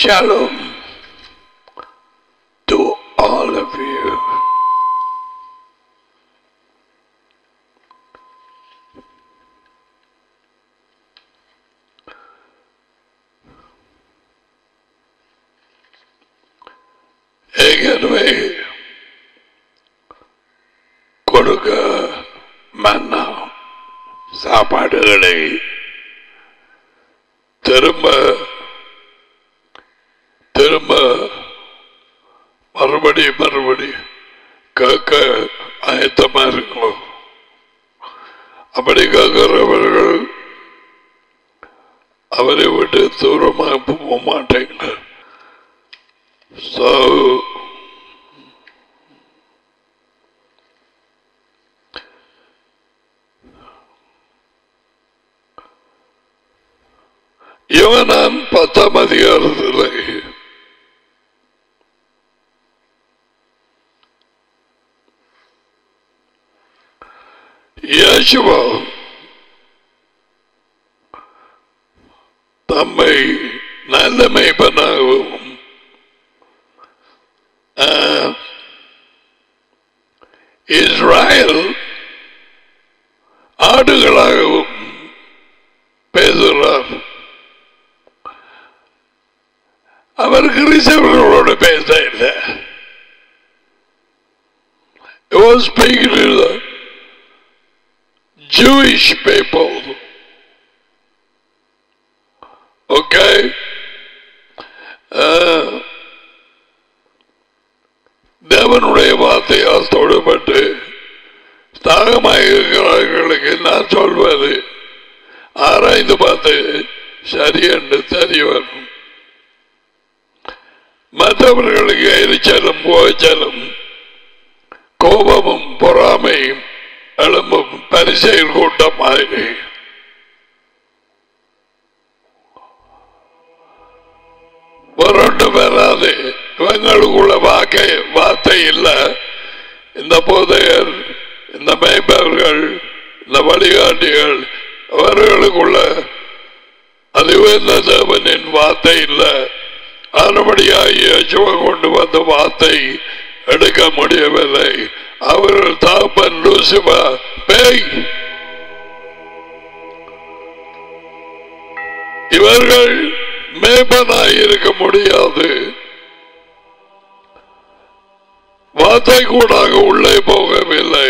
Shalom to all of you. ஏற்கனவே கொடுக்க மன்னா சாப்பாடுகளை திரும்ப திரும்ப மறுபடி மறுபடி கேட்க ஆயத்தமா இருக்கணும் அப்படி கேட்கிறவர்கள் அவரை விட்டு தூரமாக போக மாட்டேங்க So, யோனான் பத்தாம் அதிகாரத்தில் இயேசுவா தம்மை நல்ல மெய்ப்பனாகவும் ஆஹ், இஸ்ராயல் ஆடுகளாகவும் பேசுகிறார் அவர் கிறிஸ்தவர்களோடு பேச இல்லை He was speaking to the Jewish people. Okay? Uh, தேவனுடைய வார்த்தையால் தொடுபட்டு தாகமாக இருக்கிறவர்களுக்கு நான் சொல்வது ஆராய்ந்து பார்த்து சரி என்று தெரிய வரும் மற்றவர்களுக்கு எரிச்சலும் புகைச்சலும் கோபமும் பொறாமையும் எழும்பும் பரிசெயல் கூட்டம் மாதிரி புரண்டு வராது இவங்களுக்குள்ள வாக்கை வார்த்தை இல்லை இந்த போதையர் இந்த மேய்ப்பவர்கள் இந்த வழிகாட்டிகள் அவர்களுக்குள்ள அதுவேந்த தேவனின் வார்த்தை இல்லை அறுபடியாக கொண்டு வந்த வார்த்தை எடுக்க முடியவில்லை அவர்கள் தாப்பன் லூசிபா பேய் இவர்கள் மேபனாய் இருக்க முடியாது வார்த்தை கூடாக உள்ளே போகவில்லை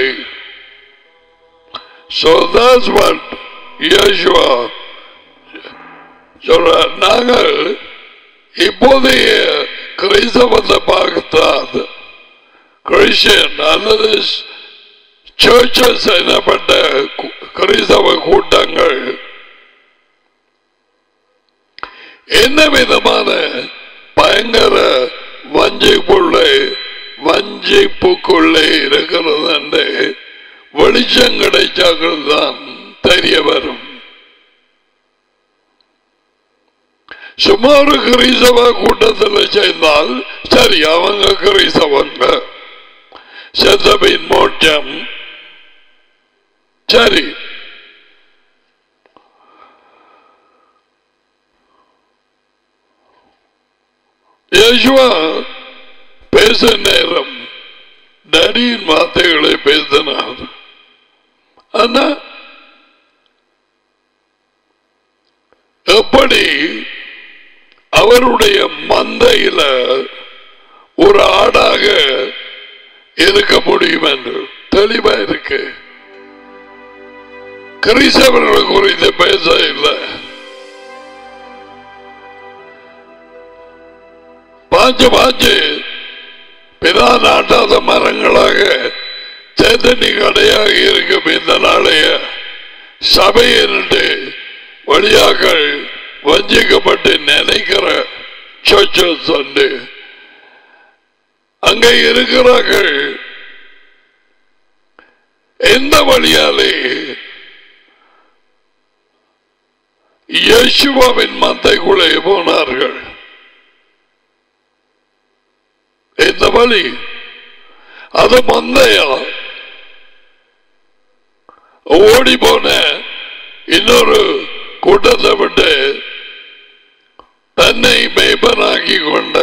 So that's what Yeshua சொல்றார் நாங்கள் இப்போதைய கிறிஸ்தவத்தை பார்த்தால் கிறிஸ்டியன் அல்லது சர்ச்சஸ் எனப்பட்ட கு- கிறிஸ்தவ கூட்டங்கள் என்ன விதமான பயங்கர வஞ்சிப்புள்ளே வஞ்சிப்புக்குள்ளே இருக்கிறது என்று வெளிச்சம் கிடைச்சாக்கள் தான் தெரிய வரும் சுமார் கிறிஸ்தவ கூட்டத்தில் சேர்ந்தால் சரி அவங்க கிறிஸ்தவங்க செத்தபின் மோட்சம் சரி யேசுவா பேச நேரம் டடியின் வார்த்தைகளை பேசினார் ஆனா எப்படி அவருடைய மந்தையில ஒரு ஆடாக இருக்க முடியும் என்று தெளிவா இருக்கு கிறிஸ்தவர்கள் குறித்து பேச இல்லை பாஞ்சு பாஞ்சு பிதா நாட்டாத மரங்களாக சேத்தனி கடையாக இருக்கும் இந்த நாளைய சபையிட்டு வழியாக்கள் வஞ்சிக்கப்பட்டு நினைக்கிற சர்ச்சஸ் உண்டு அங்கே இருக்கிறார்கள் எந்த வழியாலே இயேசுவாவின் மந்தைக்குள்ளே போனார்கள் இந்த வழி அது மந்தையா ஓடி போன இன்னொரு கூட்டத்தை விட்டு தன்னை மேய்ப்பனாக்கி கொண்ட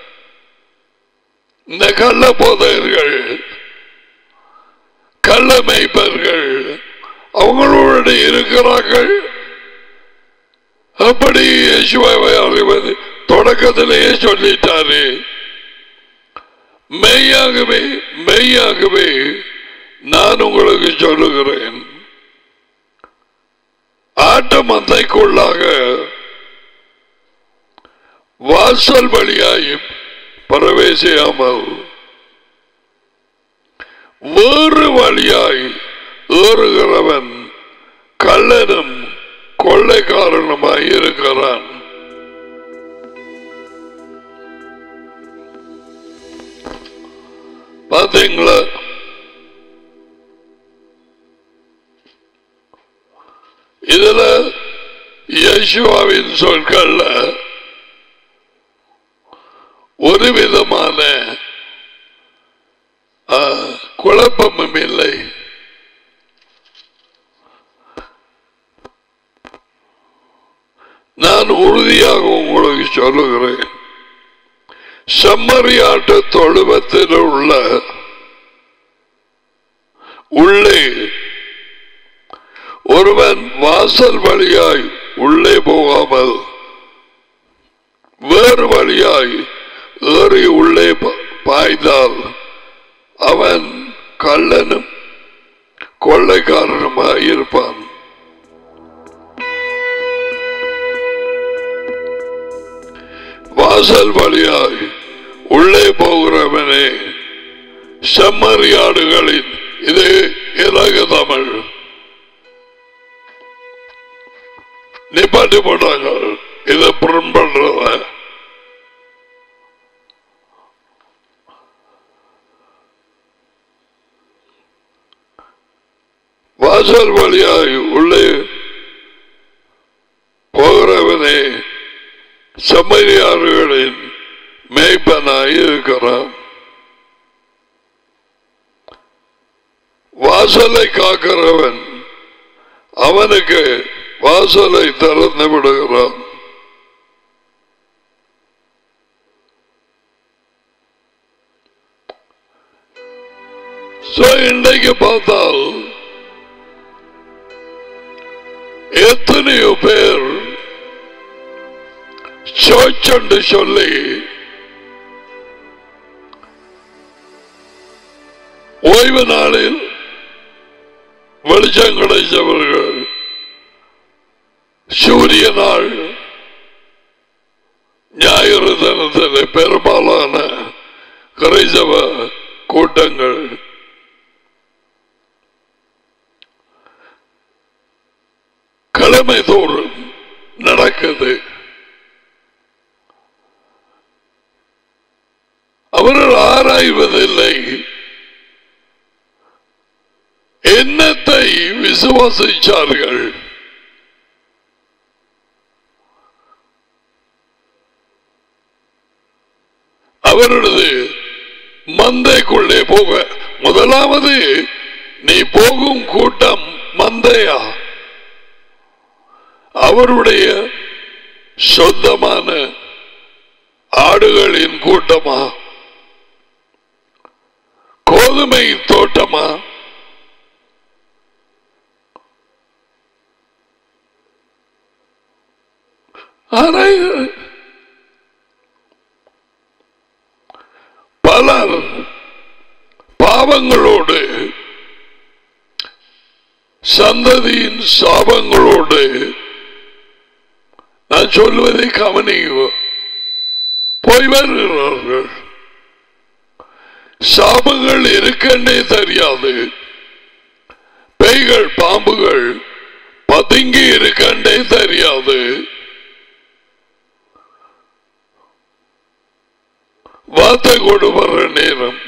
இந்த கள்ள போதகர்கள் கள்ள மேய்ப்பர்கள் அவங்களோடு இருக்கிறார்கள் அப்படி இயேசுவை அறிவது தொடக்கத்திலேயே சொல்லிட்டாரு மெய்யாகவே மெய்யாகவே நான் உங்களுக்கு சொல்லுகிறேன் ஆட்ட மந்தைக்குள்ளாக வாசல் வழியாய் பிரவேசியாமல் வேறு வழியாய் ஏறுகிறவன் கள்ளனும் கொள்ளைக்காரனுமாய் இருக்கிறான் பாத்தீங்களா இதுல யேசுவாவின் சொற்கள்ல ஒரு விதமான ஆ, குழப்பமும் இல்லை நான் உறுதியாக உங்களுக்கு சொல்லுகிறேன் செம்மறியாட்டு தொழுவத்தில் உள்ள உள்ளே ஒருவன் வாசல் வழியாய் உள்ளே போகாமல் வேறு வழியாய் ஏறி உள்ளே பா- பாய்ந்தால் அவன் கள்ளனும் கொள்ளைக்காரனுமாய் இருப்பான் வாசல் வழியாய் உள்ளே போகிறவனே செம்மறியாடுகளின் இது இலக தமிழ் நிப்பாட்டி போட்டாங்க இதை புறம் பண்றத வாசல் வழியாய் உள்ளே போகிறவனே செம்மறியாடுகளின் மேய்ப்பனாய் இருக்கிறான் வாசலை காக்கிறவன் அவனுக்கு வாசலை திறந்து விடுகிறான் So, இன்றைக்கு பார்த்தால் எத்தனையோ பேர் சர்ச் என்று சொல்லி ஓய்வு நாளில் வெளிச்சம் கிடைச்சவர்கள் சூரிய நாள் ஞாயிறு தினத்தில் பெரும்பாலான கிரைசவ கூட்டங்கள் கிழமை தோறும் நடக்குது அவர்கள் ஆராய்வதில்லை என்னத்தை விசுவாசிச்சார்கள் அவரது மந்தைக்குள்ளே போக முதலாவது நீ போகும் கூட்டம் மந்தையா அவருடைய சொந்தமான ஆடுகளின் கூட்டமா கோதுமை தோட்டமா ஆராய்கள் பலர் பாவங்களோடு சந்ததியின் சாபங்களோடு நான் சொல்வதை கவனிங்க போய் வருகிறார்கள் சாபங்கள் இருக்கன்னே தெரியாது பேய்கள் பாம்புகள் பதுங்கி இருக்கண்டே தெரியாது வார்த்தை கொண்டு வர்ற நேரம்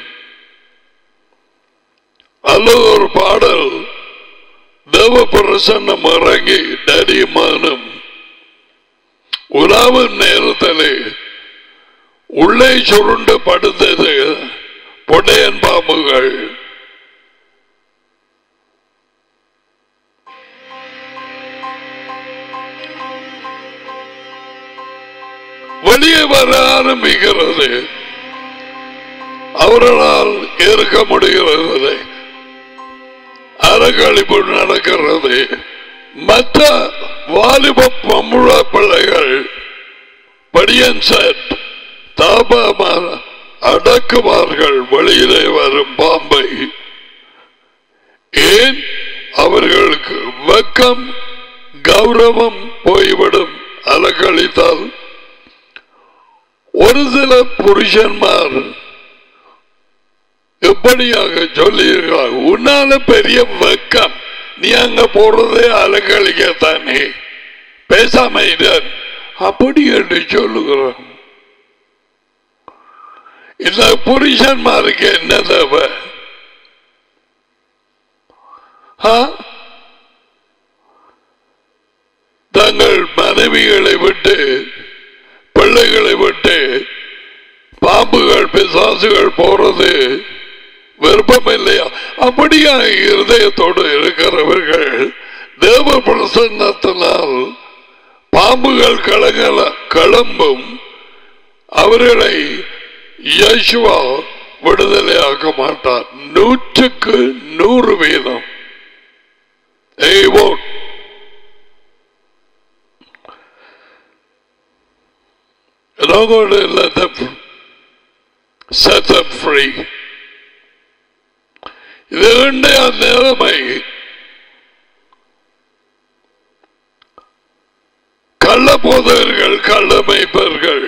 அல்லது ஒரு பாடல் தேவ பிரசன்னம் இறங்கி டடிமானம் உலாவும் நேரத்திலே உள்ளே சுருண்டு படுத்தது பொடையன் பாம்புகள் வெளியே வர ஆரம்பிக்கிறது அவர்களால் இருக்க முடிகிறது அறக்கழிப்பு நடக்கிறது மற்ற வாலிப பம்புழ பிள்ளைகள் படியன் செட் தாபமான அடக்குவார்கள் வெளியிலே வரும் பாம்பை ஏன் அவர்களுக்கு வெக்கம் கௌரவம் போய்விடும் அலக்களித்தால் ஒரு சில புருஷன்மார் எப்படியாக சொல்லியிருக்கிறார் உன்னால பெரிய வெக்கம் நீ அங்க போறதே அலக்களிக்கத்தானே பேசாம இரு. அப்படி என்று சொல்லுகிறான் இந்த புருஷன்மாருக்கு என்ன தேவை ஆ? தங்கள் மனைவிகளை விட்டு பிள்ளைகளை விட்டு பாம்புகள் பிசாசுகள் போறது விருப்பம் இல்லையா அப்படியா இருதயத்தோடு இருக்கிறவர்கள் தேவ பிரசன்னத்தினால் பாம்புகள் கலங்கல கிளம்பும் அவர்களை யேசுவா விடுதலையாக்க மாட்டார் நூற்றுக்கு நூறு வீதம் He won't. You're not going to let them set them free. இதுடைய நிலைமை கள்ள போதகர்கள் கள்ள மைப்பர்கள்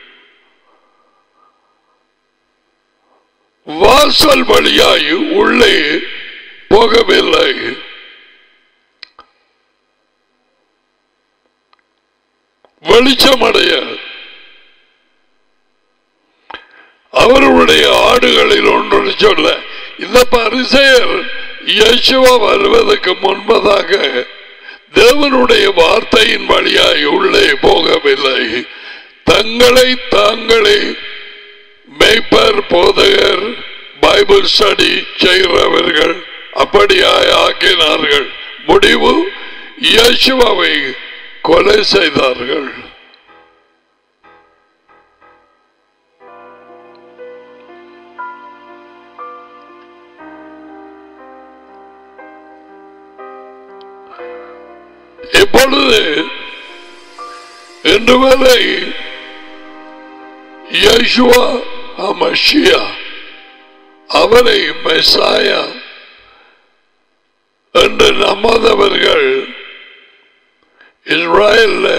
வாசல் வழியாய் உள்ளே போகவில்லை வெளிச்சமடைய அவர்களுடைய ஆடுகளில் ஒன்று சொல்ல இந்த பரிசெயர் இயேசுவா வருவதற்கு முன்பதாக தேவனுடைய வார்த்தையின் வழியாய் உள்ளே போகவில்லை தங்களை தாங்களே மெய்ப்பர் போதகர் பைபிள் ஸ்டடி செய்கிறவர்கள் அப்படியாய் ஆக்கினார்கள் முடிவு இயேசுவாவை கொலை செய்தார்கள் இப்பொழுது இன்று வரை யேசுவா அமஷியா அவரை மெசாயா என்று நம்பாதவர்கள் இஸ்ராயல்ல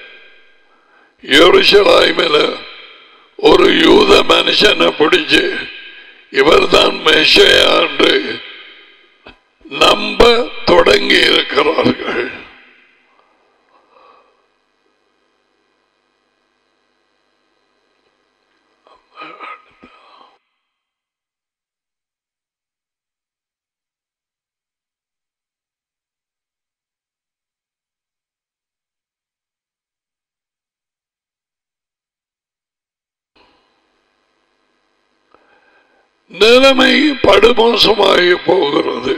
யோருஷலாய்மில ஒரு யூத மனுஷனை பிடிச்சு இவர்தான் மெஷையா என்று நம்ப தொடங்கி இருக்கிறார்கள் நிலைமை படுமோசமாகி போகிறது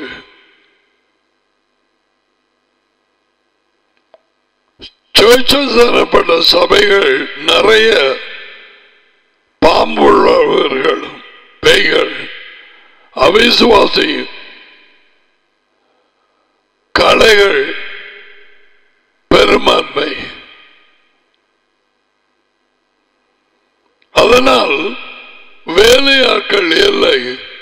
சர்ச்சஸ் எனப்பட்ட சபைகள் நிறைய பாம்புள்ளவர்கள் பேய்கள் அவிசுவாசி கலைகள் பெரும்பான்மை அதனால் வேலையாட்கள் இல்லை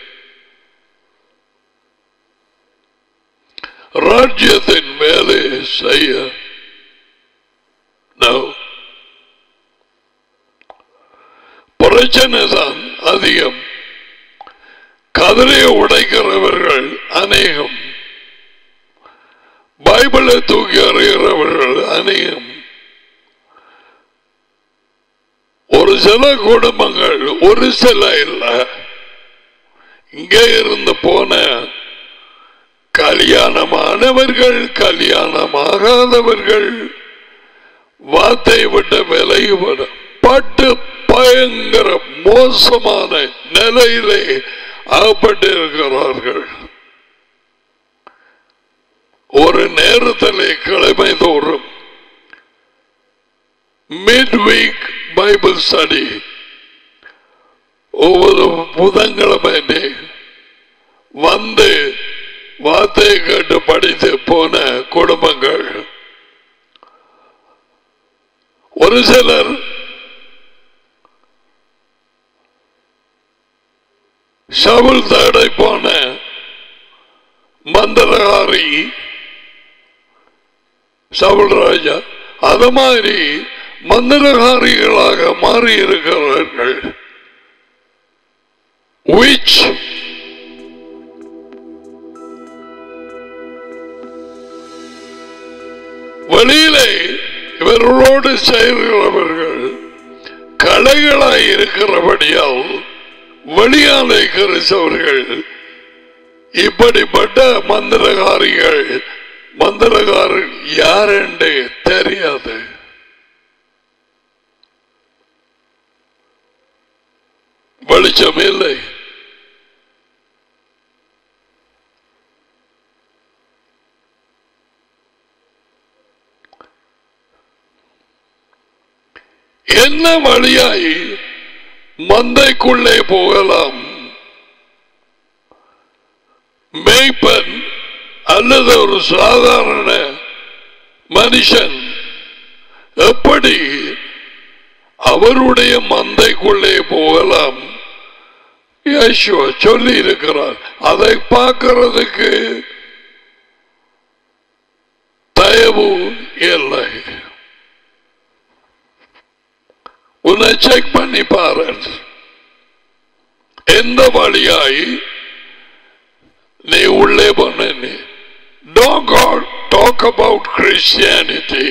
ராஜ்யத்தின் வேலை செய்ய No. பிரச்சனை தான் அதிகம் கதிரையை உடைக்கிறவர்கள் அநேகம் பைபிளை தூக்கி அறிகிறவர்கள் அநேகம் ஒரு சில குடும்பங்கள் ஒரு சில இல்ல இங்கே இருந்து போன கல்யாணமானவர்கள் கல்யாணமாகாதவர்கள் வார்த்தை விட்ட விலகிவிட பட்டு பயங்கர மோசமான நிலையிலே அகப்பட்டிருக்கிறார்கள் ஒரு நேரத்திலே கிழமை தோறும் மிட் வீக் பைபிள் ஸ்டடி ஒவ்வொரு புதன்கிழமை வந்து வார்த்தையை கேட்டு படித்து போன குடும்பங்கள் ஒரு சிலர் ஷவுல் தேடை போன மந்திரகாரி ஷவுல் ராஜா அது மாதிரி மந்திரகாரிகளாக மாறி இருக்கிறார்கள் which வெளியிலே இவர்களோடு செய்கிறவர்கள் கலைகளாய் இருக்கிறபடியால் வெளியாலே கிறிஸ்தவர்கள் இப்படிப்பட்ட மந்திரகாரிகள் மந்திரகாரர் யார் என்று தெரியாது வெளிச்சம் இல்லை என்ன வழியாய் மந்தைக்குள்ளே போகலாம் மேய்ப்பன் அல்லது ஒரு சாதாரண மனுஷன் எப்படி அவருடைய மந்தைக்குள்ளே போகலாம் யேசுவ சொல்லி இருக்கிறார் அதை பார்க்கிறதுக்கு தயவு இல்லை உன்னை செக் பண்ணி பாரு எந்த வழியாய் நீ உள்ளே போன Don't go talk about Christianity.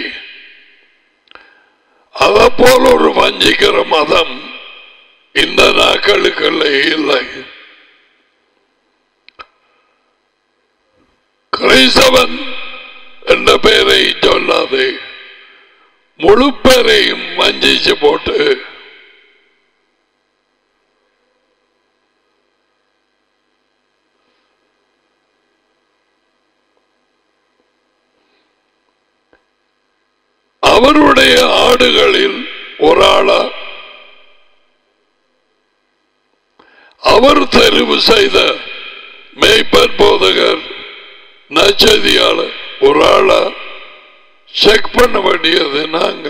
அதை போல ஒரு வஞ்சிக்கிற மதம் இந்த நாட்களுக்குள்ள இல்லை கிறிஸ்தவன் என்ற பெயரை சொல்லாதே முழு பேரையும் வஞ்சிச்சு போட்டு அவருடைய ஆடுகளில் ஒரு ஆளா அவர் தெரிவு செய்த மேய்ப்பர் போதகர் நச்சதியாளர் ஒரு ஆளா செக் பண்ண வேண்டியது நாங்க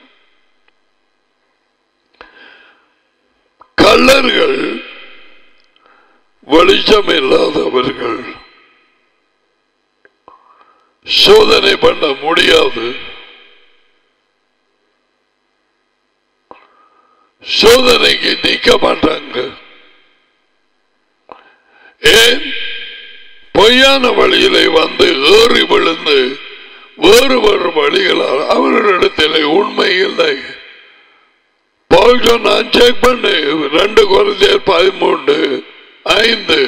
கள்ளர்கள் வெளிச்சம் இல்லாதவர்கள் சோதனை பண்ண முடியாது சோதனைக்கு நிக்க மாட்டாங்க ஏன் பொய்யான வழியிலே வந்து ஏறி விழுந்து வேறு வேறு வழிகளால் அவர்களிடத்தில் உண்மை இல்லை பால் நான் செக் பண்ணு ரெண்டு குறைஞ்சர் பதிமூன்று ஐந்து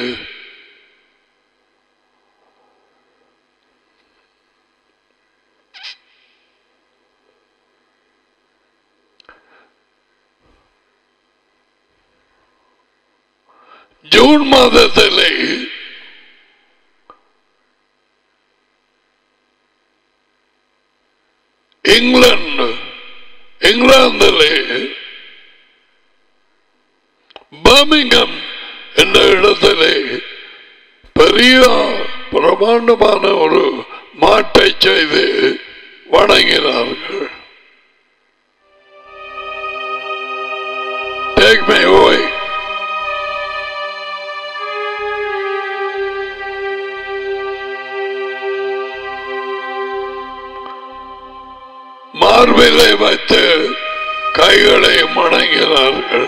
ஜூன் மாதத்திலே இங்கிலாந்து இங்கிலாந்திலே பர்மிங்கம் என்ற இடத்திலே பெரிய பிரமாண்டமான ஒரு மாட்டை செய்து வணங்கினார்கள் Take me away. மார்பிலை வைத்து கைகளை வணங்கினார்கள்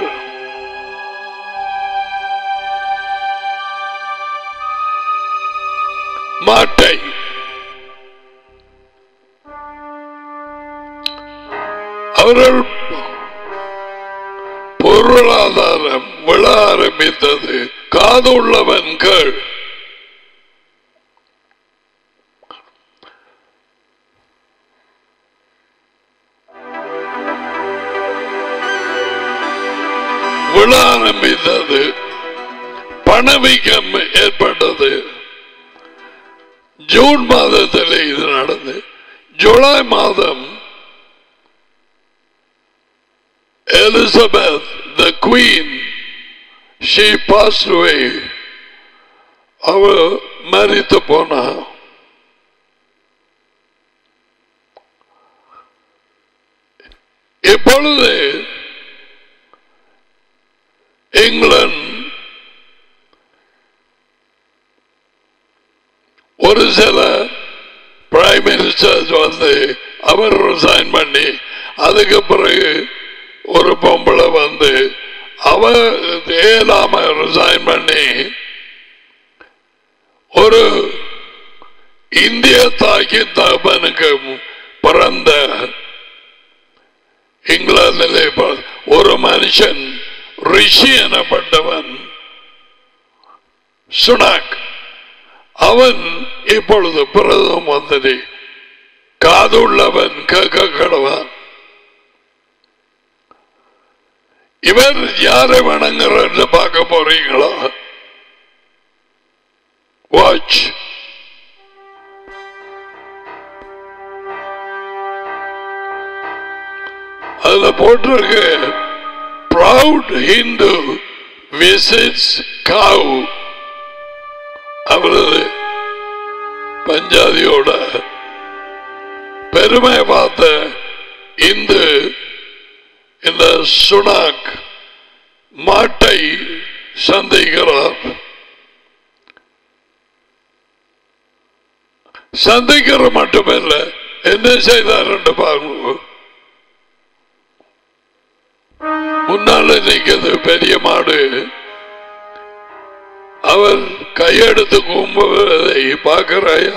மாட்டை அவர்கள் பொருளாதாரம் விழ ஆரம்பித்தது காது உள்ளவன் கேள் விழ ஆரம்பித்தது பணவீக்கம் ஏற்பட்டது ஜூன் மாதத்தில் இது நடந்து ஜூலை மாதம் Elizabeth, the queen, she passed away. அவ மரித்து போனா இப்பொழுது இங்கிலாந்து ஒரு சில பிரைம் மினிஸ்டர்ஸ் வந்து அவர் ரிசைன் பண்ணி அதுக்கு பிறகு ஒரு பொம்பளை வந்து அவ ஏலாம ரிசைன் பண்ணி ஒரு இந்திய தாக்கி தகப்பனுக்கு பிறந்த இங்கிலாந்திலே ப- ஒரு மனுஷன் ரிஷி எனப்பட்டவன் சுனாக் அவன் இப்பொழுது பிரதம மந்திரி காதுள்ளவன் கேட்க கடவன் இவர் யாரை வணங்குறார் பார்க்க போறீங்களா வாட்ச் அதுல போட்டிருக்கு proud Hindu visits cow அவரது பஞ்சாதியோட பெருமை பார்த்த இந்து இந்த சுனாக் மாட்டை சந்திக்கிறார் சந்திக்கிற மட்டுமல்ல என்ன செய்தார் என்று பாருங்க முன்னால நிற்கிறது பெரிய மாடு அவர் கையெடுத்து கும்புவதை பார்க்கிறாயா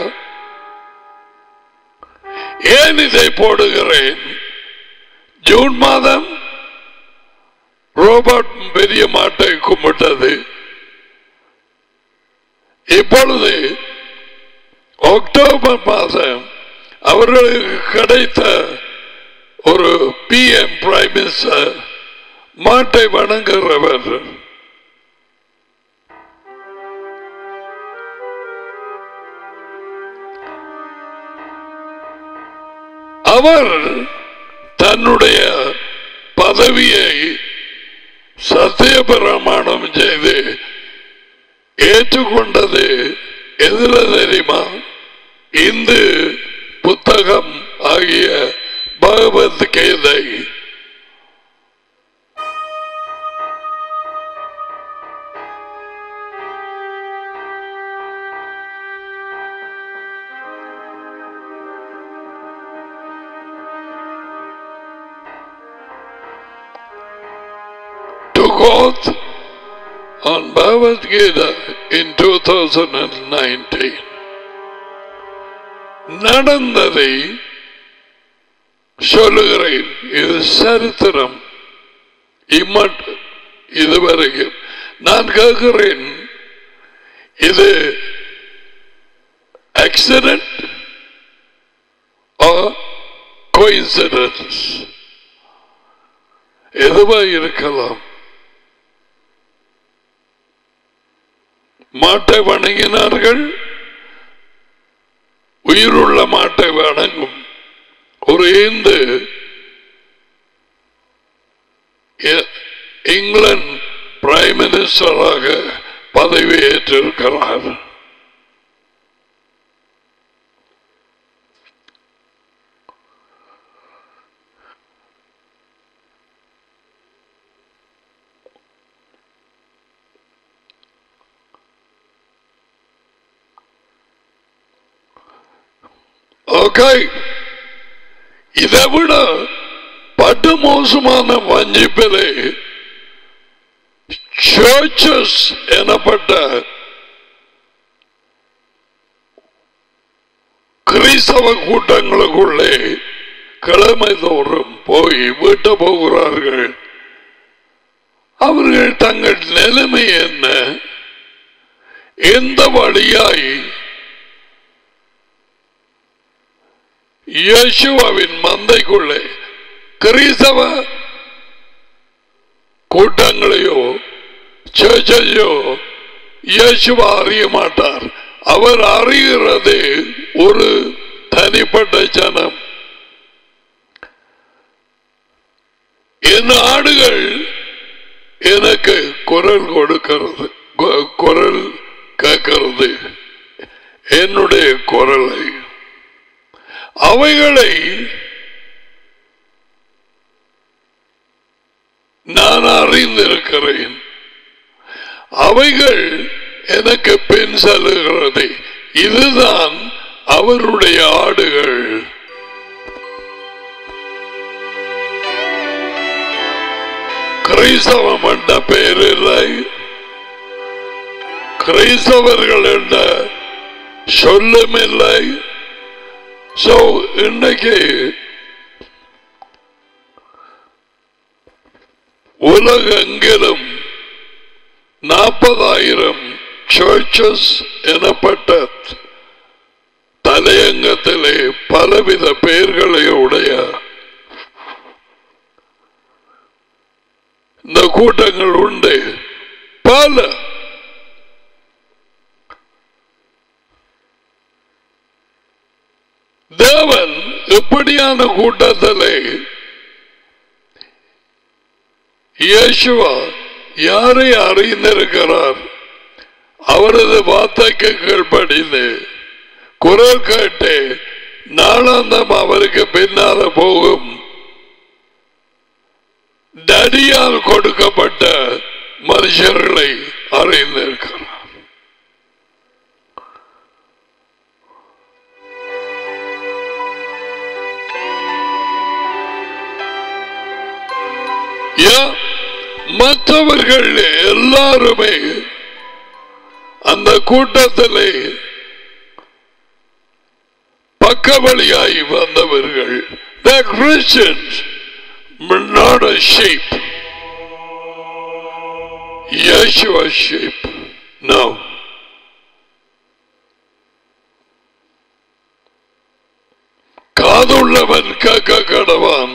ஏன் இதை போடுகிறேன் ஜூன் மாதம் ரோபோட் பெரிய மாட்டை கும்பிட்டது இப்பொழுது அக்டோபர் மாதம் அவர்களுக்கு கிடைத்த ஒரு பிஎம் பிரைம் மினிஸ்டர் மாட்டை வணங்குகிறவர் அவர் தன்னுடைய பதவியை சத்திய பிரமாணம் செய்து ஏற்றுக்கொண்டது எதுல தெரியுமா இந்து புத்தகம் ஆகிய பகவத் கீதை took oath on Bhagavad Gita in 2019. நடந்ததை சொல்லுகிறேன் இது சரித்திரம் இம்மட் இதுவரைக்கும் நான் கேட்கிறேன் இது ஆக்சிடென்ட் கோயின்சிடன்ஸ் எதுவா இருக்கலாம் மாட்டை வணங்கினார்கள் உயிருள்ள மாட்டை வணங்கும் ஒரு இந்து இ- இங்கிலாந்து பிரைம் மினிஸ்டராக பதவி ஏற்றிருக்கிறார் ஓகே இதை விட படு மோசமான வஞ்சிப்பிலே சர்ச்சஸ் எனப்பட்ட கிறிஸ்தவ கூட்டங்களுக்குள்ளே கிழமை தோறும் போய் வீட்ட போகிறார்கள் அவர்கள் தங்கள் நிலைமை என்ன எந்த வழியாய் இயேசுவாவின் மந்தைக்குள்ளே கிறிஸ்தவ கூட்டங்களையோ சர்ச்சையோ இயேசுவா அறிய மாட்டார் அவர் அறிகிறது ஒரு தனிப்பட்ட ஜனம் என் ஆடுகள் அவைகள் எனக்கு குரல் கொடுக்கிறது கு- குரல் கேட்கிறது என்னுடைய குரலை அவைகளை நான் அறிந்திருக்கிறேன் அவைகள் எனக்கு பின் செல்லுகிறது இதுதான் அவருடைய ஆடுகள் கிறிஸ்தவம் என்ற பெயர் இல்லை கிறிஸ்தவர்கள் என்ற சொல்லும் இல்லை சோ இன்னைக்கு உலகெங்கிலும் நாற்பதாயிரம் சர்ச்சஸ் எனப்பட்ட தலையங்கத்திலே பலவித பெயர்களை உடைய இந்த கூட்டங்கள் உண்டு பல தேவன் எப்படியான கூட்டத்திலே இயேசுவா யாரை அறிந்திருக்கிறார் அவரது வார்த்தைக்கு கீழ்ப்படிந்து குரல் கேட்டு நாளாந்தம் அவருக்கு பின்னால போகும் தடியால் கொடுக்கப்பட்ட மனுஷர்களை அறிந்திருக்கிறார் ஏன் மற்றவர்கள் எல்லாருமே அந்த கூட்டத்திலே பக்கவழியாய் வந்தவர்கள் The Christians but not a sheep. Yeshua sheep. No. காதுள்ளவன் கேட்க கடவான்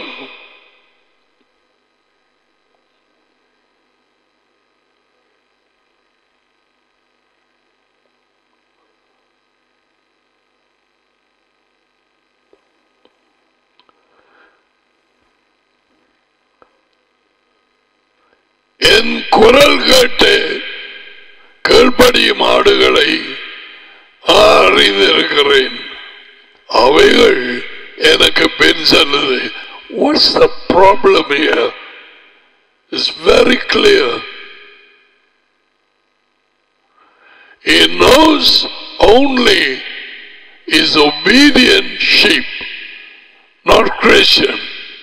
என் குரல் கேட்டு கீழ்ப்படியும் ஆடுகளை அறிந்திருக்கிறேன் அவைகள் எனக்கு பின் செல்லுது What's the problem here? It's very clear. He knows only his obedient sheep, not Christian.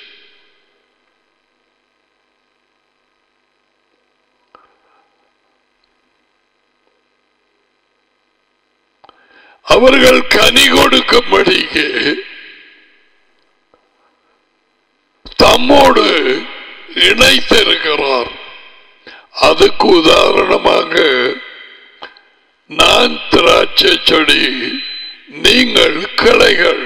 அவர்கள் கனி கொடுக்கும்படிக்கு தம்மோடு இணைத்திருக்கிறார் அதுக்கு உதாரணமாக நான் திராட்சை செடி நீங்கள் கிளைகள்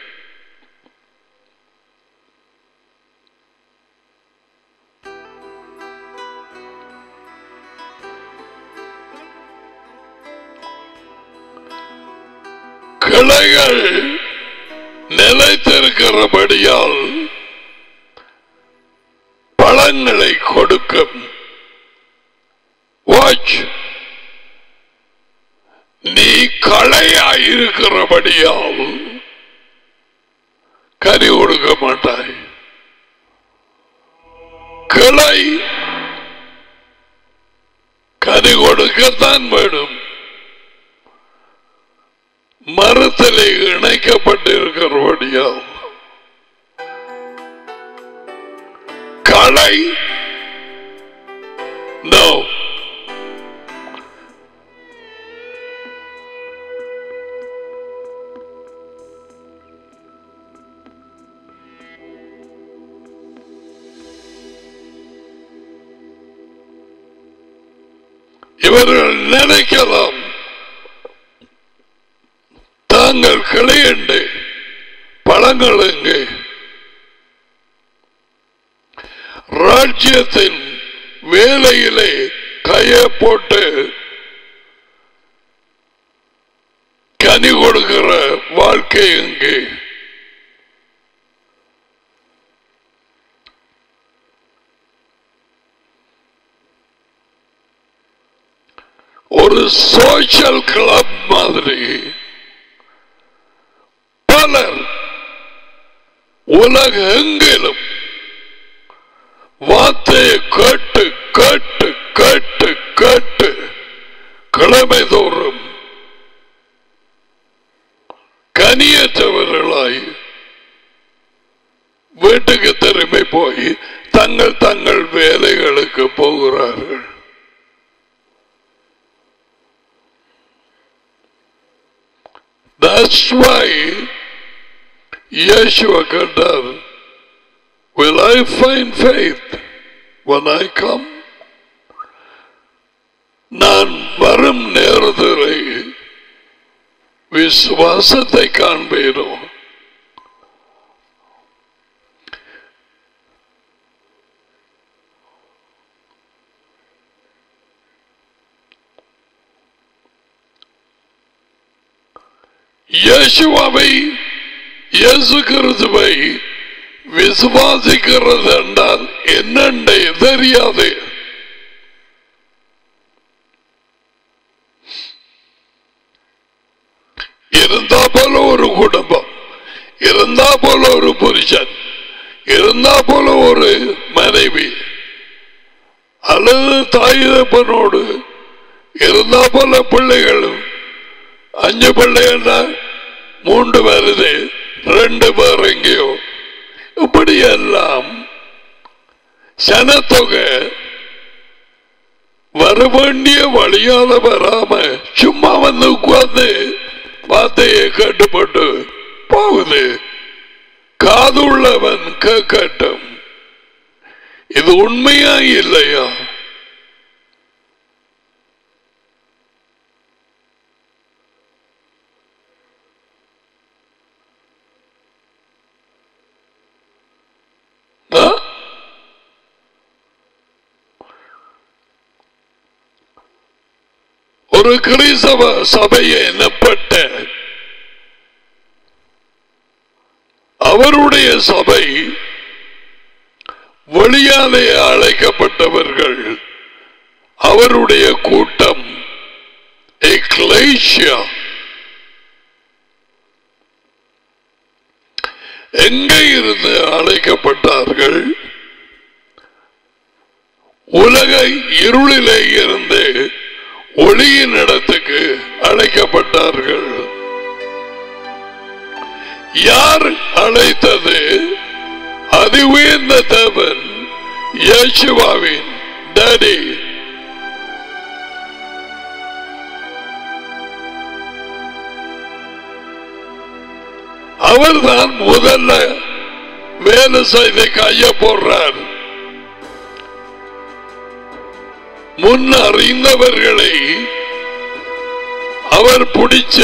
கிளைகள் நிலைத்திருக்கிறபடியால் பழங்களை கொடுக்கும் வாட்ச் நீ களையாயிருக்கிறபடியால் கனி கொடுக்க மாட்டாய் கிளை கனி கொடுக்கத்தான் வேணும் மரத்திலே இணைக்கப்பட்டிருக்கிறபடியால் களை நோ இவர்கள் நினைக்கலாம் தாங்கள் கிளையண்டு பழங்கள் எங்கே ராஜ்யத்தின் வேலையிலே கைய போட்டு கனி கொடுக்கிற வாழ்க்கை எங்கே ஒரு சோஷியல் கிளப் மாதிரி பலர் உலகெங்கிலும் வார்த்தையை கேட்டு கேட்டு கேட்டு கேட்டு கிழமை தோறும் கனியற்றவர்களாய் வீட்டுக்கு திரும்பி போய் தங்கள் தங்கள் வேலைகளுக்கு போகிறார்கள் That's why Yeshua கேட்டார் Will I find faith when I come? நான் வரும் நேரத்திலே விசுவாசத்தை காண்பேனோ இயேசுவாவை இயேசு கிறிஸ்துவை விசுவாசிக்கிறது என்றால் என்னென்ன தெரியாது இருந்தா போல ஒரு குடும்பம் இருந்தா போல ஒரு புருஷன் இருந்தா போல ஒரு மனைவி அல்லது தாய் தப்பனோடு இருந்தா போல பிள்ளைகளும் அஞ்சு பிள்ளைகள்னா மூன்று வருது ரெண்டு பேர் எங்கேயோ இப்படி எல்லாம் சனத்தொகை வர வேண்டிய வழியால வராம சும்மா வந்து உட்கார்ந்து வார்த்தையை கேட்டுப்பட்டு போகுது காதுள்ளவன் கேட்கட்டும் இது உண்மையா இல்லையா ஆ? ஒரு கிறிஸ்தவ சபையை எனப்பட்ட அவருடைய சபை வெளியாலே அழைக்கப்பட்டவர்கள் அவருடைய கூட்டம் எக்லேஷியா எங்கே இருந்து அழைக்கப்பட்டார்கள் உலக இருளிலே இருந்து ஒளியின் இடத்துக்கு அழைக்கப்பட்டார்கள் யார் அழைத்தது அதி உயர்ந்த தேவன் இயேசுவாவின் டேடி அவர்தான் முதல்ல வேலை செய்து கைய போடுறார் முன் அறிந்தவர்களை அவர் பிடிச்ச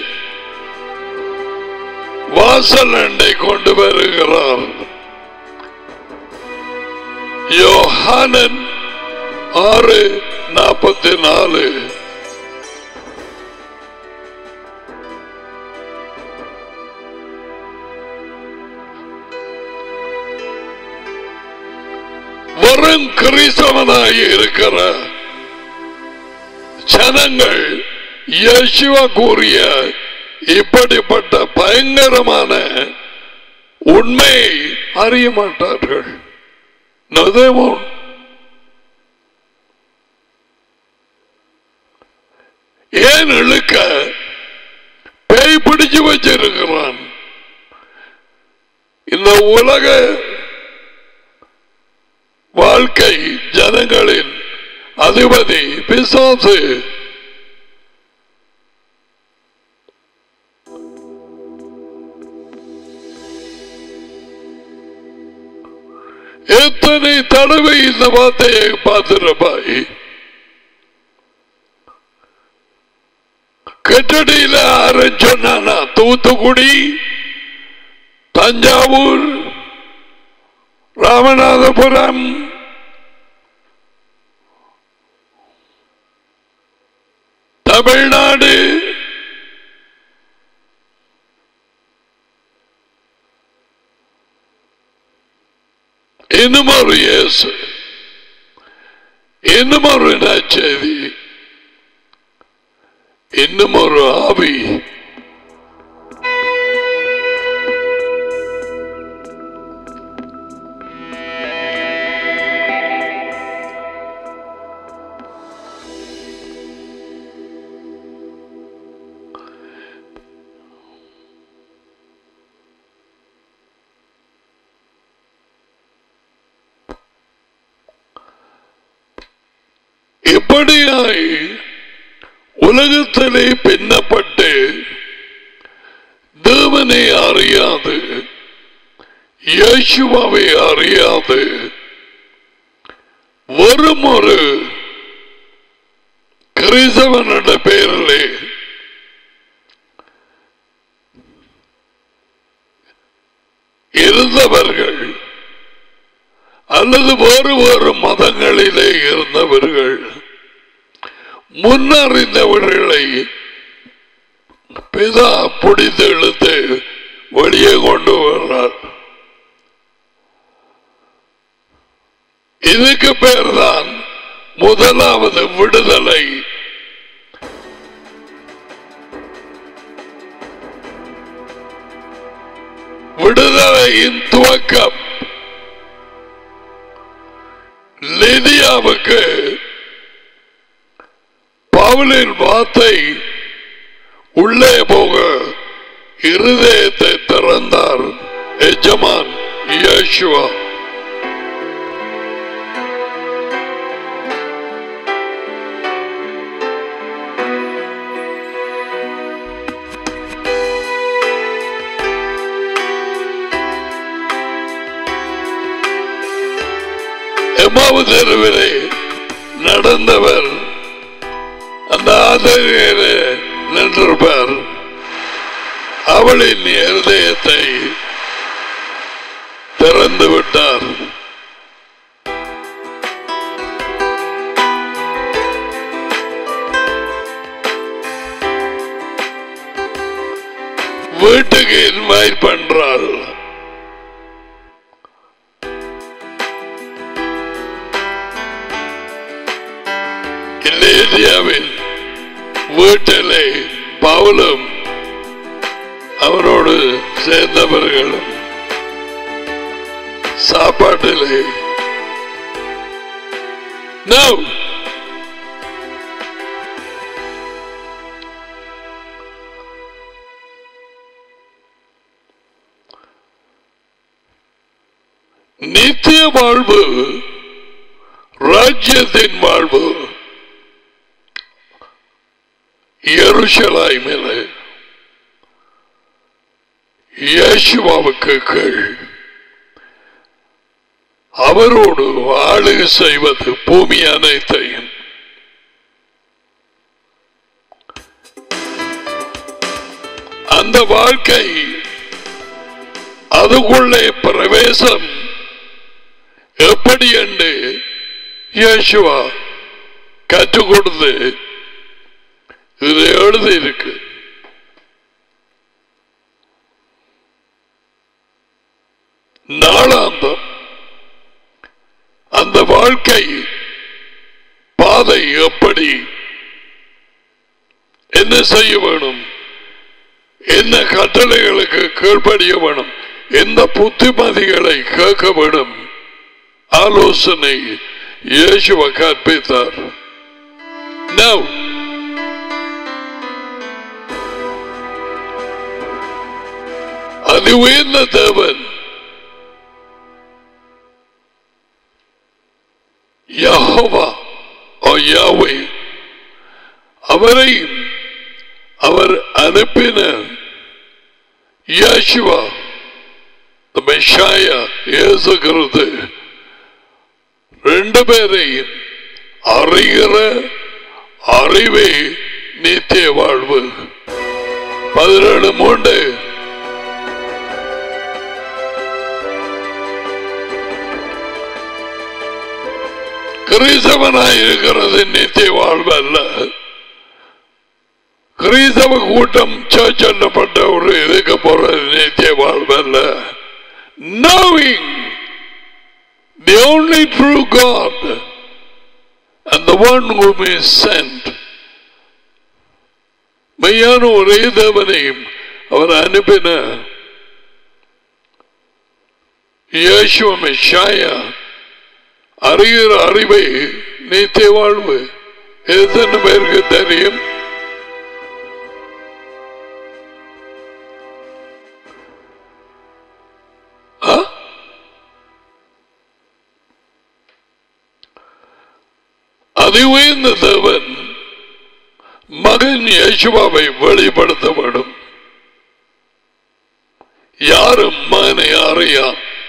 வாசல் அண்டை கொண்டு வருகிறார் யோஹானன் ஆறு நாற்பத்தி நாலு வரும் கிறிஸ்தவனாய் இருக்கிற ஜனங்கள் இயேசுவா கூறிய இப்படிப்பட்ட பயங்கரமான உண்மையை அறிய மாட்டார்கள் No, they won't. ஏன் இழுக்க பேய் பிடிச்சு வச்சிருக்கிறான் இந்த உலக வாழ்க்கை ஜனங்களின் அதிபதி பிசாசு எத்தனை தடவை இந்த வார்த்தையை பார்த்திருப்பாய் கெட்டடியில ஆரன் சொன்னானா தூத்துக்குடி தஞ்சாவூர் ராமநாதபுரம் தமிழ்நாடு இன்னும் ஒரு இயேசு இன்னும் ஒரு நற்செய்தி இன்னும் ஒரு ஆவி இப்படியாய் உலகத்திலே பின்னப்பட்டு தேவனை அறியாது இயேசுவாவை அறியாது வெறும் ஒரு கிறிஸ்தவனோட பெயரிலே இருந்தவர்கள் அல்லது வேறு வேறு மதங்களிலே இருந்தவர்கள் முன்னறிந்தவர்களை பிதா பிடித்து இழுத்து வெளியே கொண்டு வர்றார் இதுக்கு பேர்தான் முதலாவது விடுதலை விடுதலையின் துவக்கம் லிதியாவுக்கு பவுலின் வார்த்தை உள்ளே போக இருதயத்தை திறந்தார் எஜமான் இயேசுவா எம்மாவு தெருவிலே நடந்தவர் அந்த ஆசிரியரே நின்றிருப்பார் அவளின் இருதயத்தை திறந்து விட்டார் வீட்டுக்கு இன்வைட் பண்றாள் இந்தியாவில் வீட்டிலே பவுலும் அவரோடு சேர்ந்தவர்களும் சாப்பாட்டிலே No. நித்திய வாழ்வு ராஜ்யத்தின் வாழ்வு எருசலாய்மில் இயேசுவாவுக்கு கீழ் அவரோடு ஆளுகை செய்வது பூமி அனைத்தையும் அந்த வாழ்க்கை அதுக்குள்ளே பிரவேசம் எப்படி என்று இயேசுவா கற்றுக் கொடுத்து இது எழுதி இருக்கு நாளாந்தம் அந்த வாழ்க்கை பாதை எப்படி என்ன செய்ய வேணும் என்ன கட்டளைகளுக்கு கீழ்ப்படிய வேணும் எந்த புத்திமதிகளை கேட்க வேணும் ஆலோசனை இயேசுவ கற்பித்தார் Now, அது உயர்ந்த தேவன் யஹோவா ஓ யாவே அவரை அவர் அனுப்பின யாஷுவா மெஷாயா இயேசுகிறது ரெண்டு பேரையும் அறிகிற அறிவே நித்திய வாழ்வு பதினேழு மூன்று கிறிஸ்தவனாய் இருக்கிறது நித்திய வாழ்வு அல்ல கிறிஸ்தவ கூட்டம் சர்ச் பண்ணப்பட்ட ஒரு இதுக்கு போறது நித்திய வாழ்வு அல்ல knowing the only true God and the one whom is sent மெய்யான ஒரே தேவனையும் அவர் அனுப்பின இயேசுவ மெஷாயா அறிகிற அறிவை நீத்தே வாழ்வு எத்தனை பேருக்கு தெரியும் ஆ? அதுவே இந்த தேவன் மகன் யேசுவாவை வெளிப்படுத்த வேண்டும் யாரும் மகனை அறியா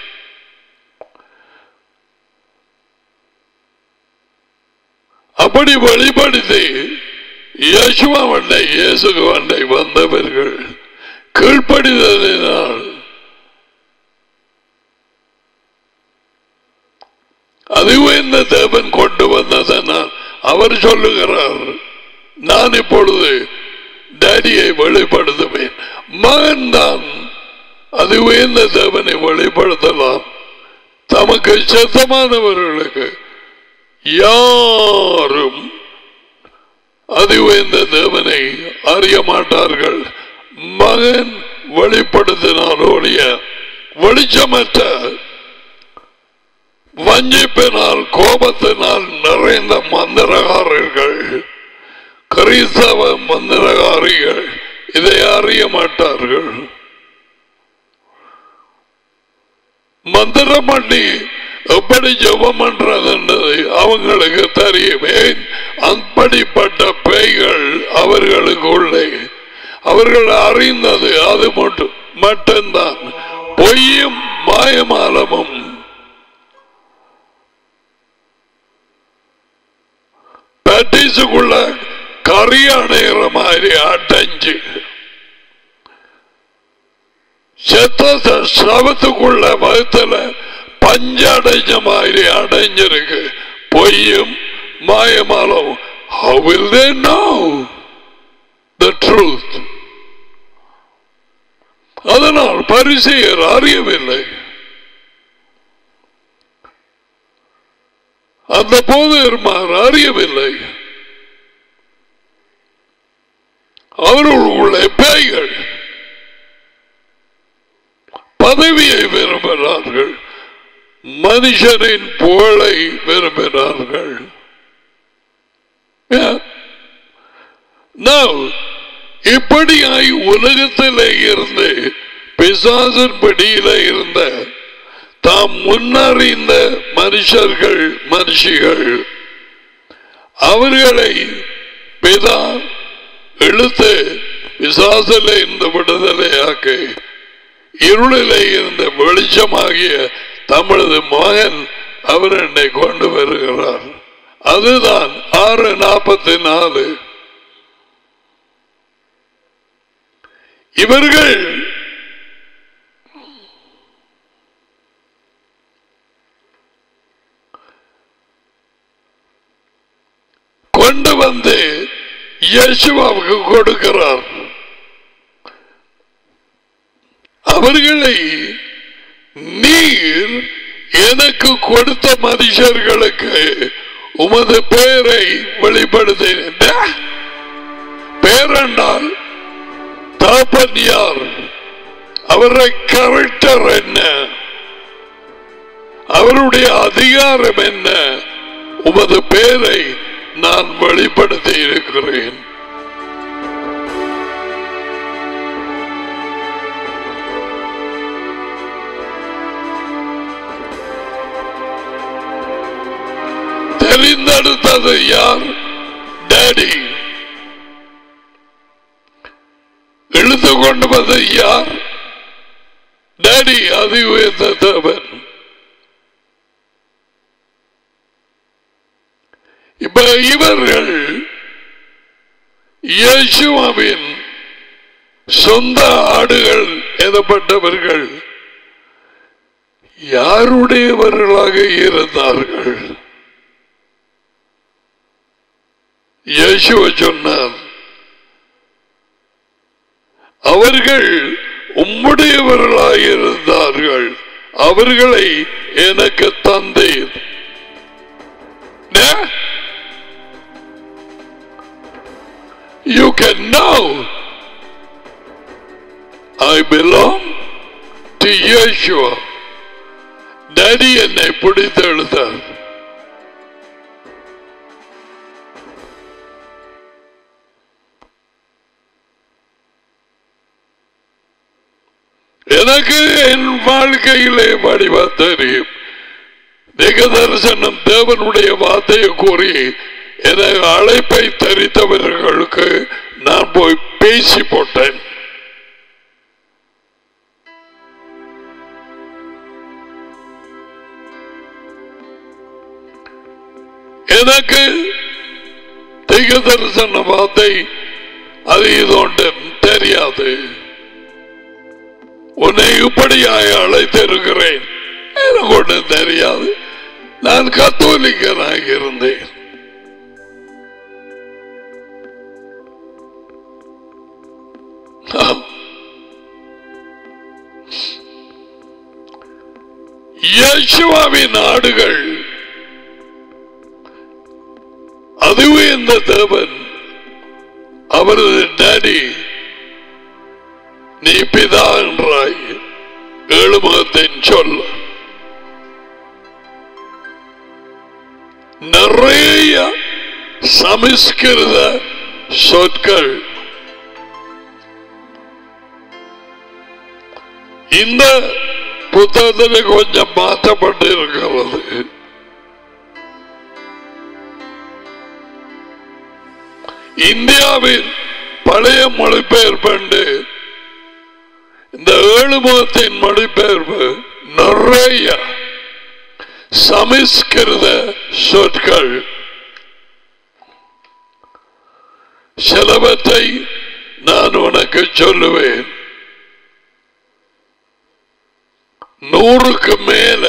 அப்படி வெளிப்படுத்தி யேசுவா வண்டை இயேசு வண்டை வந்தவர்கள் கீழ்ப்படிதலினால் அதுவே இந்த தேவன் கொண்டு வந்ததனால் அவர் சொல்லுகிறார் நான் இப்பொழுது டேடியை வெளிப்படுத்துவேன் மகன் தான் அதுவே இந்த தேவனை வெளிப்படுத்தலாம் தமக்கு சித்தமானவர்களுக்கு யாரும் அதுவே இந்த தேவனை அறிய மாட்டார்கள் மகன் வெளிப்படுத்தினாலோடைய வெளிச்சமற்ற வஞ்சிப்பினால் கோபத்தினால் நிறைந்த மந்திரகாரர்கள் கிறிஸ்தவ மந்திரகாரிகள் இதை அறிய மாட்டார்கள் மந்திரம் பண்ணி எப்படி ஜெபம் பண்றது என்பது அவங்களுக்கு தெரியுமே அப்படிப்பட்ட பேய்கள் அவர்களுக்கு உள்ளே அவர்கள் அறிந்தது அது மட்டும் மட்டும்தான் பொய்யும் மாயமாலமும் பேட்டிஸுக்குள்ள கறி அணைகிற மாதிரி அடைஞ்சு செத்த சவத்துக்குள்ள வகுத்துல பஞ்சு அடைஞ்ச மாதிரி அடைஞ்சிருக்கு பொய்யும் மாயமாலும் how will they know the truth அதனால் பரிசெயர் அறியவில்லை அந்த போதர்மார் அறியவில்லை அவர்களுடைய பேய்கள் பதவியை விரும்பினார்கள் மனுஷனின் புகழை விரும்பினார்கள் Yeah. Now, இப்படியாய் உலகத்திலே இருந்து பிசாசின் பிடியில இருந்த தாம் முன்னறிந்த மனுஷர்கள் மனுஷிகள் அவர்களை பிதா இழுத்து பிசாசில இருந்து விடுதலையாக்கி இருளிலே இருந்த வெளிச்சமாகிய தமிழது மகன் அவர் என்னை கொண்டு வருகிறார் அதுதான் ஆறு நாற்பத்தி நாலு இவர்கள் கொண்டு வந்து இயேசுவாவுக்கு கொடுக்கிறார் அவர்களை நீர் எனக்கு கொடுத்த மனுஷர்களுக்கு உமது பெயரை வெளிப்படுத்தினேன் டே, பேரென்றால் தாப்பன் யார் அவரை கரெக்டர் என்ன அவருடைய அதிகாரம் என்ன உமது பெயரை நான் வெளிப்படுத்தி இருக்கிறேன் தெரிந்தெடுத்தது யார் டேடி இழுத்து கொண்டு வந்தது யார் டேடி அதி உயர்ந்த தேவன் இப்ப இவர்கள் இயேசுவாவின் சொந்த ஆடுகள் எனப்பட்டவர்கள் யாருடையவர்களாக இருந்தார்கள் இயேசுவ சொன்னார் அவர்கள் உம்முடையவர்களாக இருந்தார்கள் அவர்களை எனக்கு தந்தேன் நே? you can know I belong to Yeshua. Daddy என்னை பிடித்து எழுத்தார் எனக்கு என் வாழ்க்கையிலே வடிவா தெரியும் திக தரிசனம் தேவனுடைய வார்த்தையை கூறி எனக்கு அழைப்பை தரித்தவர்களுக்கு நான் போய் பேசி போட்டேன் எனக்கு திக தரிசன வார்த்தை அது இது ஒன்று தெரியாது உன்னை இப்படியாய் அழைத்திருக்கிறேன் எனக்கு ஒன்று தெரியாது நான் கத்தோலிக்கனாக இருந்தேன் ஆம். இயேசுவாவின் ஆடுகள் அதுவே இந்த தேவன் அவரது டாடி நீ பிதா என்றாய் ஏழுமுகத்தின் சொல் நிறைய சமஸ்கிருத சொற்கள் இந்த புத்தகத்தில் கொஞ்சம் மாற்றப்பட்டு இருக்கிறது இந்தியாவின் பழைய மொழிபெயர்ப்பு இந்த ஏழு முகத்தின் மொழிபெயர்ப்பு நிறைய சமஸ்கிருத சொற்கள் சிலவற்றை நான் உனக்கு சொல்லுவேன் நூறுக்கு மேல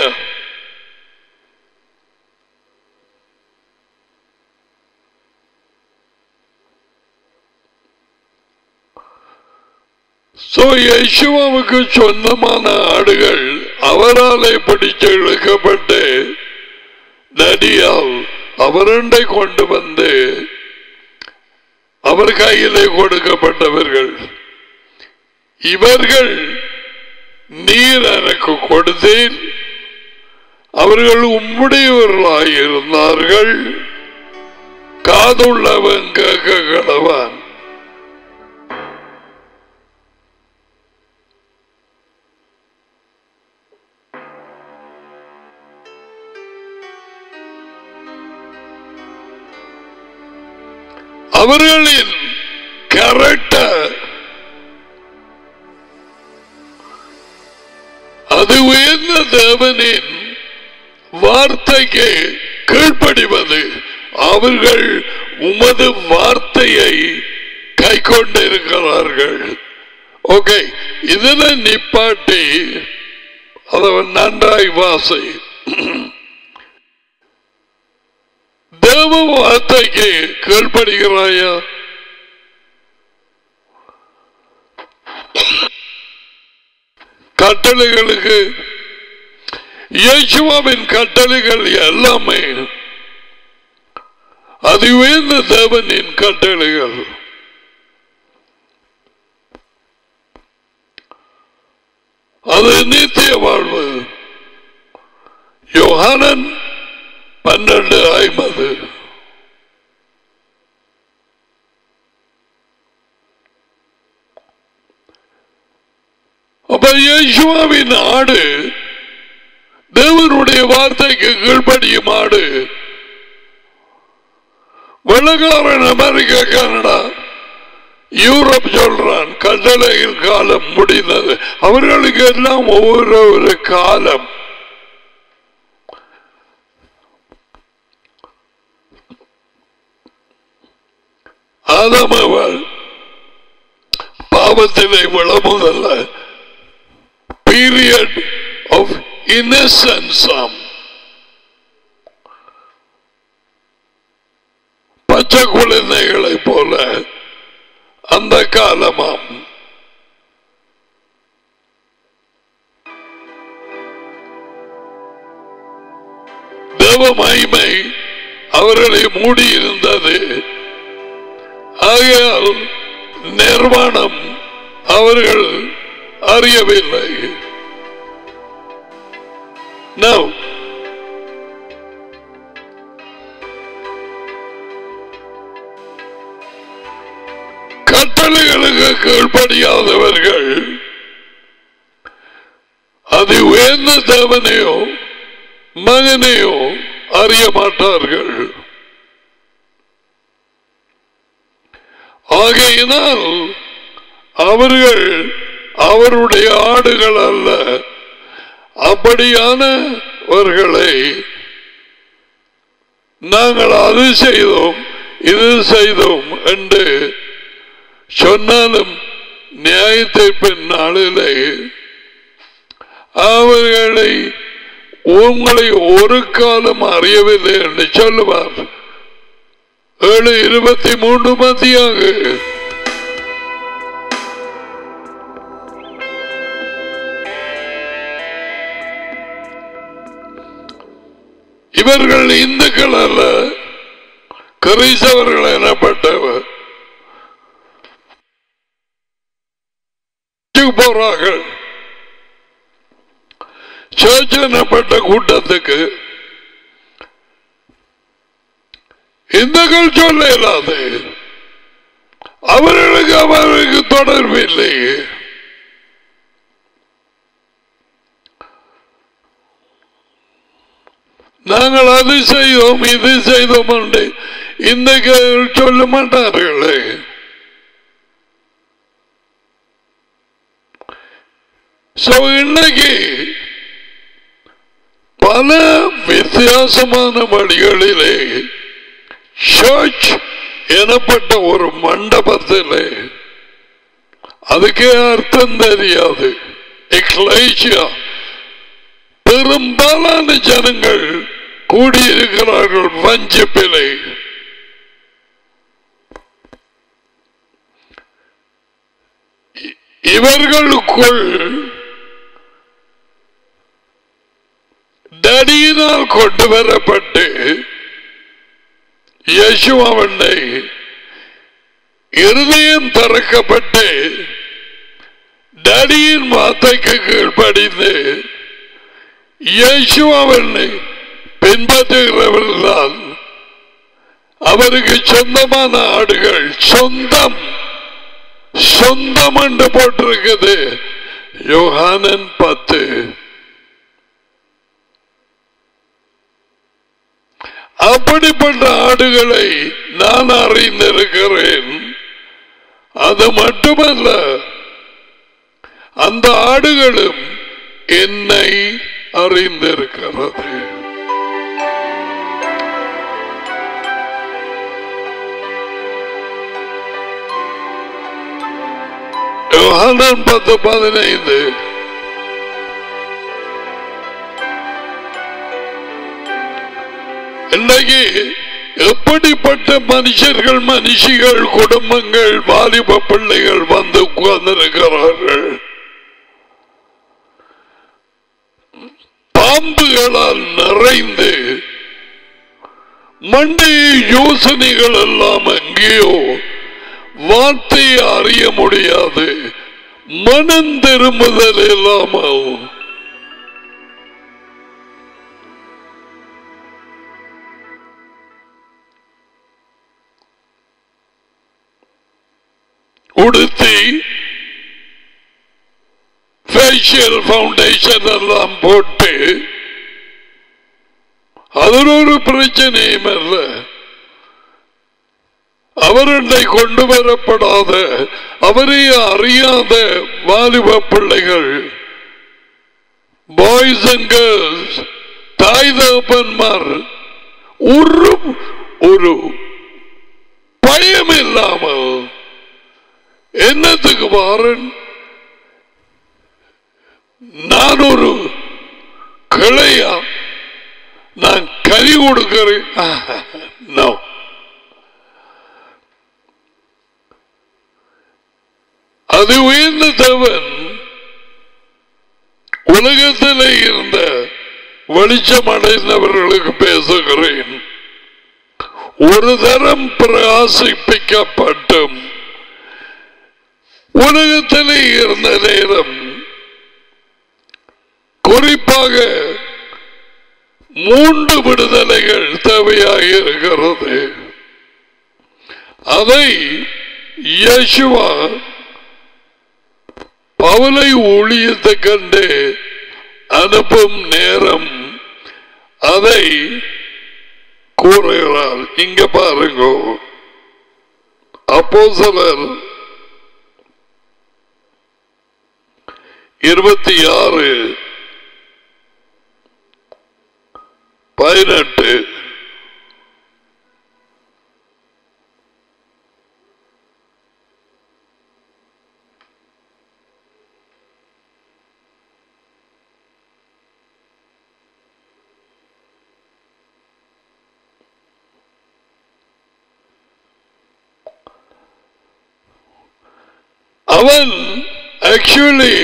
சோ யேசுவாவுக்கு சொந்தமான ஆடுகள் அவராலே பிடிச்சு இழுக்கப்பட்டு நடியால் அவரண்டை கொண்டு வந்து அவர் கையிலே கொடுக்கப்பட்டவர்கள் இவர்கள் நீர் எனக்கு கொடுத்தேன் அவர்கள் உம்முடையவர்களாய் இருந்தார்கள் காதுள்ளவன் கேட்க கடவான் அவர்களின் கேரக்டர் அது உயர்ந்த தேவனின் வார்த்தைக்கு கீழ்ப்படிவது அவர்கள் உமது வார்த்தையை கை கொண்டிருக்கிறார்கள் ஓகே இதுல நிப்பாட்டி அதவன் நன்றாய் வாசை தேவ வார்த்தைக்கு கீழ்ப்படுகிறாயா கட்டளைகளுக்கு இயேசுவாவின் கட்டளைகள் எல்லாமே அது உயர்ந்த தேவனின் கட்டளைகள் அது நித்திய வாழ்வு யோகானன் பன்னெண்டு ஐம்பது அப்ப இயேசுவாவின் ஆடு தேவனுடைய வார்த்தைக்கு கீழ்ப்படியும் ஆடு வெள்ளக்காரன் அமெரிக்கா கனடா யூரோப் சொல்றான் கட்டளையில் காலம் முடிந்தது அவர்களுக்கு எல்லாம் ஒவ்வொரு ஒரு காலம் ஆதாம் அவள் பாவத்திலே விழமுதல்ல பீரியட் ஆஃப் இன்னசென்ஸ் ஆம் பச்சை குழந்தைகளை போல அந்த காலமாம் தேவ மகிமை அவர்களை மூடி இருந்தது ஆகையால் நிர்வாணம் அவர்கள் அறியவில்லை Now, கட்டளைகளுக்கு கீழ்ப்படியாதவர்கள் அது உயர்ந்த தேவனையோ மகனையோ அறிய மாட்டார்கள் ஆகையினால் அவர்கள் அவருடைய ஆடுகள் அல்ல அப்படியானவர்களை நாங்கள் அது செய்தோம் இது செய்தோம் என்று சொன்னாலும் நியாயத்தை பின் நாளிலே அவர்களை உங்களை ஒரு காலம் அறியவில்லை என்று சொல்லுவார் ஏழு இருபத்தி மூன்று மத்தியாக இவர்கள் இந்துக்கள் அல்ல கிறிஸ்தவர்கள் எனப்பட்டவர் போறார்கள் சர்ச் எனப்பட்ட கூட்டத்துக்கு இந்துக்கள் சொல்ல இல்லாது அவர்களுக்கு அவர்களுக்கு தொடர்பு இல்லை நாங்கள் அது செய்தோம் இது செய்தோம் என்று இந்த சொல்ல மாட்டார்களே So, இன்னைக்கு பல வித்தியாசமான வழிகளிலே சர்ச் எனப்பட்ட ஒரு மண்டபத்திலே அதுக்கே அர்த்தம் தெரியாது எக்லேசியா பெரும்பாலான ஜனங்கள் கூடியிருக்கிறார்கள் வஞ்சிப்பிலே இ- இவர்களுக்குள் தடியினால் கொண்டு வரப்பட்டு யசுவனை இருதயம் திறக்கப்பட்டு தடியின் வார்த்தைக்கு கீழ்ப்படிந்து இயேசுவனை பின்பற்றுகிறவர்கள்தான் அவருக்கு சொந்தமான ஆடுகள் சொந்தம் சொந்தம் என்று போட்டிருக்குது யோகானன் பத்து அப்படிப்பட்ட ஆடுகளை நான் அறிந்திருக்கிறேன் அது மட்டுமல்ல அந்த ஆடுகளும் என்னை அறிந்திருக்கிறது யோகானன் பத்து பதினைந்து இன்னைக்கு எப்படிப்பட்ட மனுஷர்கள் மனுஷிகள் குடும்பங்கள் வாலிப பிள்ளைகள் வந்து உட்கார்ந்திருக்கிறார்கள் பாம்புகளால் நிறைந்து மண்டை யோசனைகள் எல்லாம் எங்கேயோ வார்த்தையை அறிய முடியாது மனம் திரும்புதல் இல்லாமல் உடுத்தி ஃபேஷியல் ஃபவுண்டேஷன் எல்லாம் போட்டு அதில் ஒரு பிரச்சனையும் அல்ல அவருடைய கொண்டு வரப்படாத அவரை அறியாத வாலிப பிள்ளைகள் பாய்ஸ் அண்ட் கேர்ள்ஸ் தாய் தகப்பன்மார் ஒரு ஒரு பயம் இல்லாமல் என்னத்துக்கு வாரன் நான் ஒரு கிளையா நான் கறி கொடுக்கிறேன் No. அது உயர்ந்த தேவன் உலகத்திலே இருந்த வெளிச்சம் அடைந்தவர்களுக்கு பேசுகிறேன் ஒரு தரம் பிரகாசிப்பிக்கப்பட்டும் உலகத்திலே இருந்த நேரம் குறிப்பாக மூன்று விடுதலைகள் தேவையாக இருக்கிறது அதை இயேசுவா பவலை ஊழியத்தை கண்டு அனுப்பும் நேரம் அதை கூறுகிறார் இங்க பாருங்க அப்போ சிலர் இருபத்தி ஆறு பதினெட்டு அவன் ஆக்சுவலி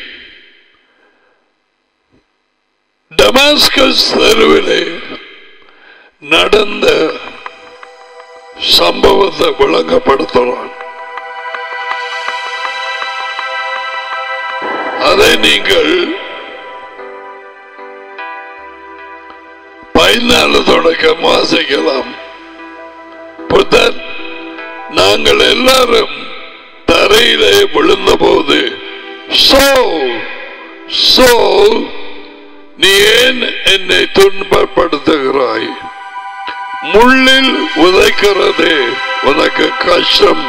டமாஸ்கஸ் தெருவிலே நடந்த சம்பவத்தை விளங்கப்படுத்துறான் அதை நீங்கள் பதினாலு தொடக்கம் வாசிக்கலாம் புத்தன் நாங்கள் எல்லாரும் தரையிலே விழுந்த போது சோ சோ நீ ஏன் என்னை துன்பப்படுத்துகிறாய் முள்ளில் உதைக்கிறது உனக்கு கஷ்டம்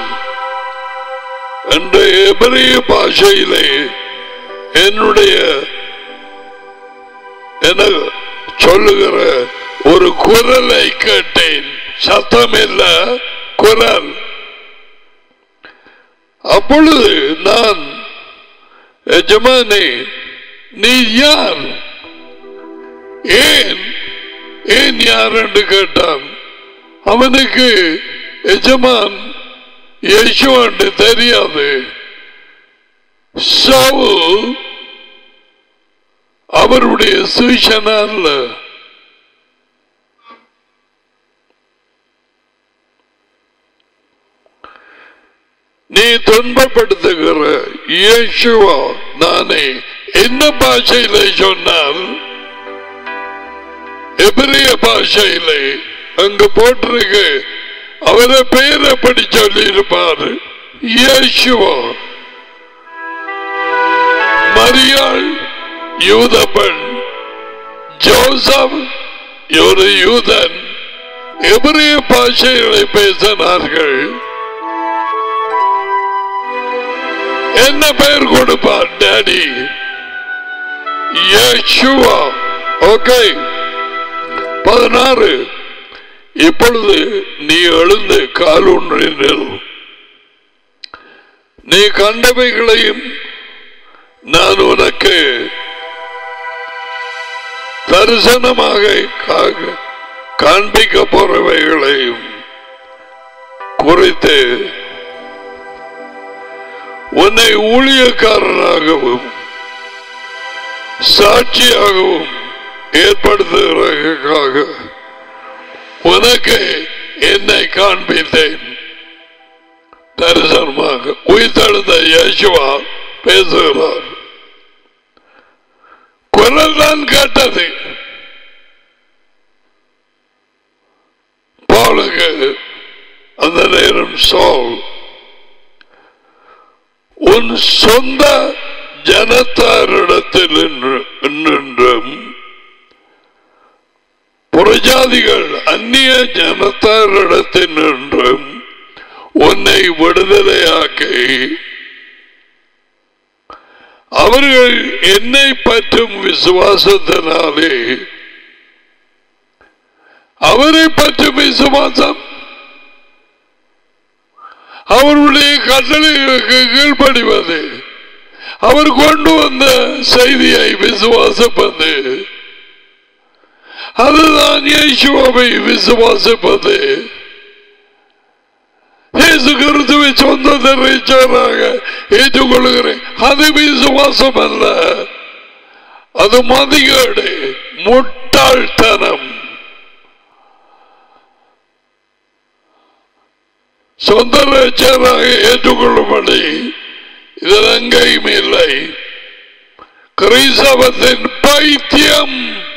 என்று எபிரிய பாஷையிலே என்னுடைய என சொல்லுகிற ஒரு குரலை கேட்டேன் சத்தம் இல்ல குரல் அப்பொழுது நான் எஜமானே நீ யார் ஏன் ஏன் யார் என்று கேட்டான் அவனுக்கு எஜமான் யேசுவாண்டு தெரியாது சவுல் அவருடைய சுஷனா அல்ல நீ துன்பப்படுத்துகிற இயேசுவா நானே என்ன பாஷையில சொன்னால் எபிரிய பாஷையிலே அங்கு போட்டிருக்கு அவரை பெயர் எப்படி சொல்லி இருப்பார் இயேசுவா மரியாள் யூத பெண் ஜோசப் ஒரு யூதன் எபிரிய பாஷைகளை பேசினார்கள் என்ன பெயர் கொடுப்பார் டாடி யேசுவா ஓகே பதினாறு இப்பொழுது நீ எழுந்து காலூன்றினில் நீ கண்டவைகளையும் நான் உனக்கு தரிசனமாக கா- காண்பிக்க போறவைகளையும் குறித்து உன்னை ஊழியக்காரனாகவும் சாட்சியாகவும் ஏற்படுத்துகிறதுக்காக உனக்கு என்னை காண்பித்தேன் தரிசனமாக உயிர்த்தெழுந்த இயேசுவா பேசுகிறார் குரல் தான் கேட்டது பாலுக்கு அந்த நேரம் சோல் உன் சொந்த ஜனத்தாரிடத்தில் நின்று- நின்றும் புறஜாதிகள் அந்நிய ஜனத்தாரிடத்தில் நின்றும் உன்னை விடுதலையாக்கி அவர்கள் என்னை பற்றும் விசுவாசத்தினாலே அவரை பற்றும் விசுவாசம் அவருடைய கட்டளைகளுக்கு கீழ்ப்படிவது அவர் கொண்டு வந்த செய்தியை விசுவாசிப்பது அதுதான் இயேசுவை விசுவாசிப்பது இயேசு கிறிஸ்துவை சொந்த ரீச்சராக ஏற்றுக்கொள்கிறேன் அது விசுவாசம் அல்ல அது மதிகேடு முட்டாள்தனம் சொந்த ரட்சகராக ஏற்றுக்கொள்ளும்படி இதில் எங்கேயும் இல்லை கிறிஸ்தவத்தின் பைத்தியம்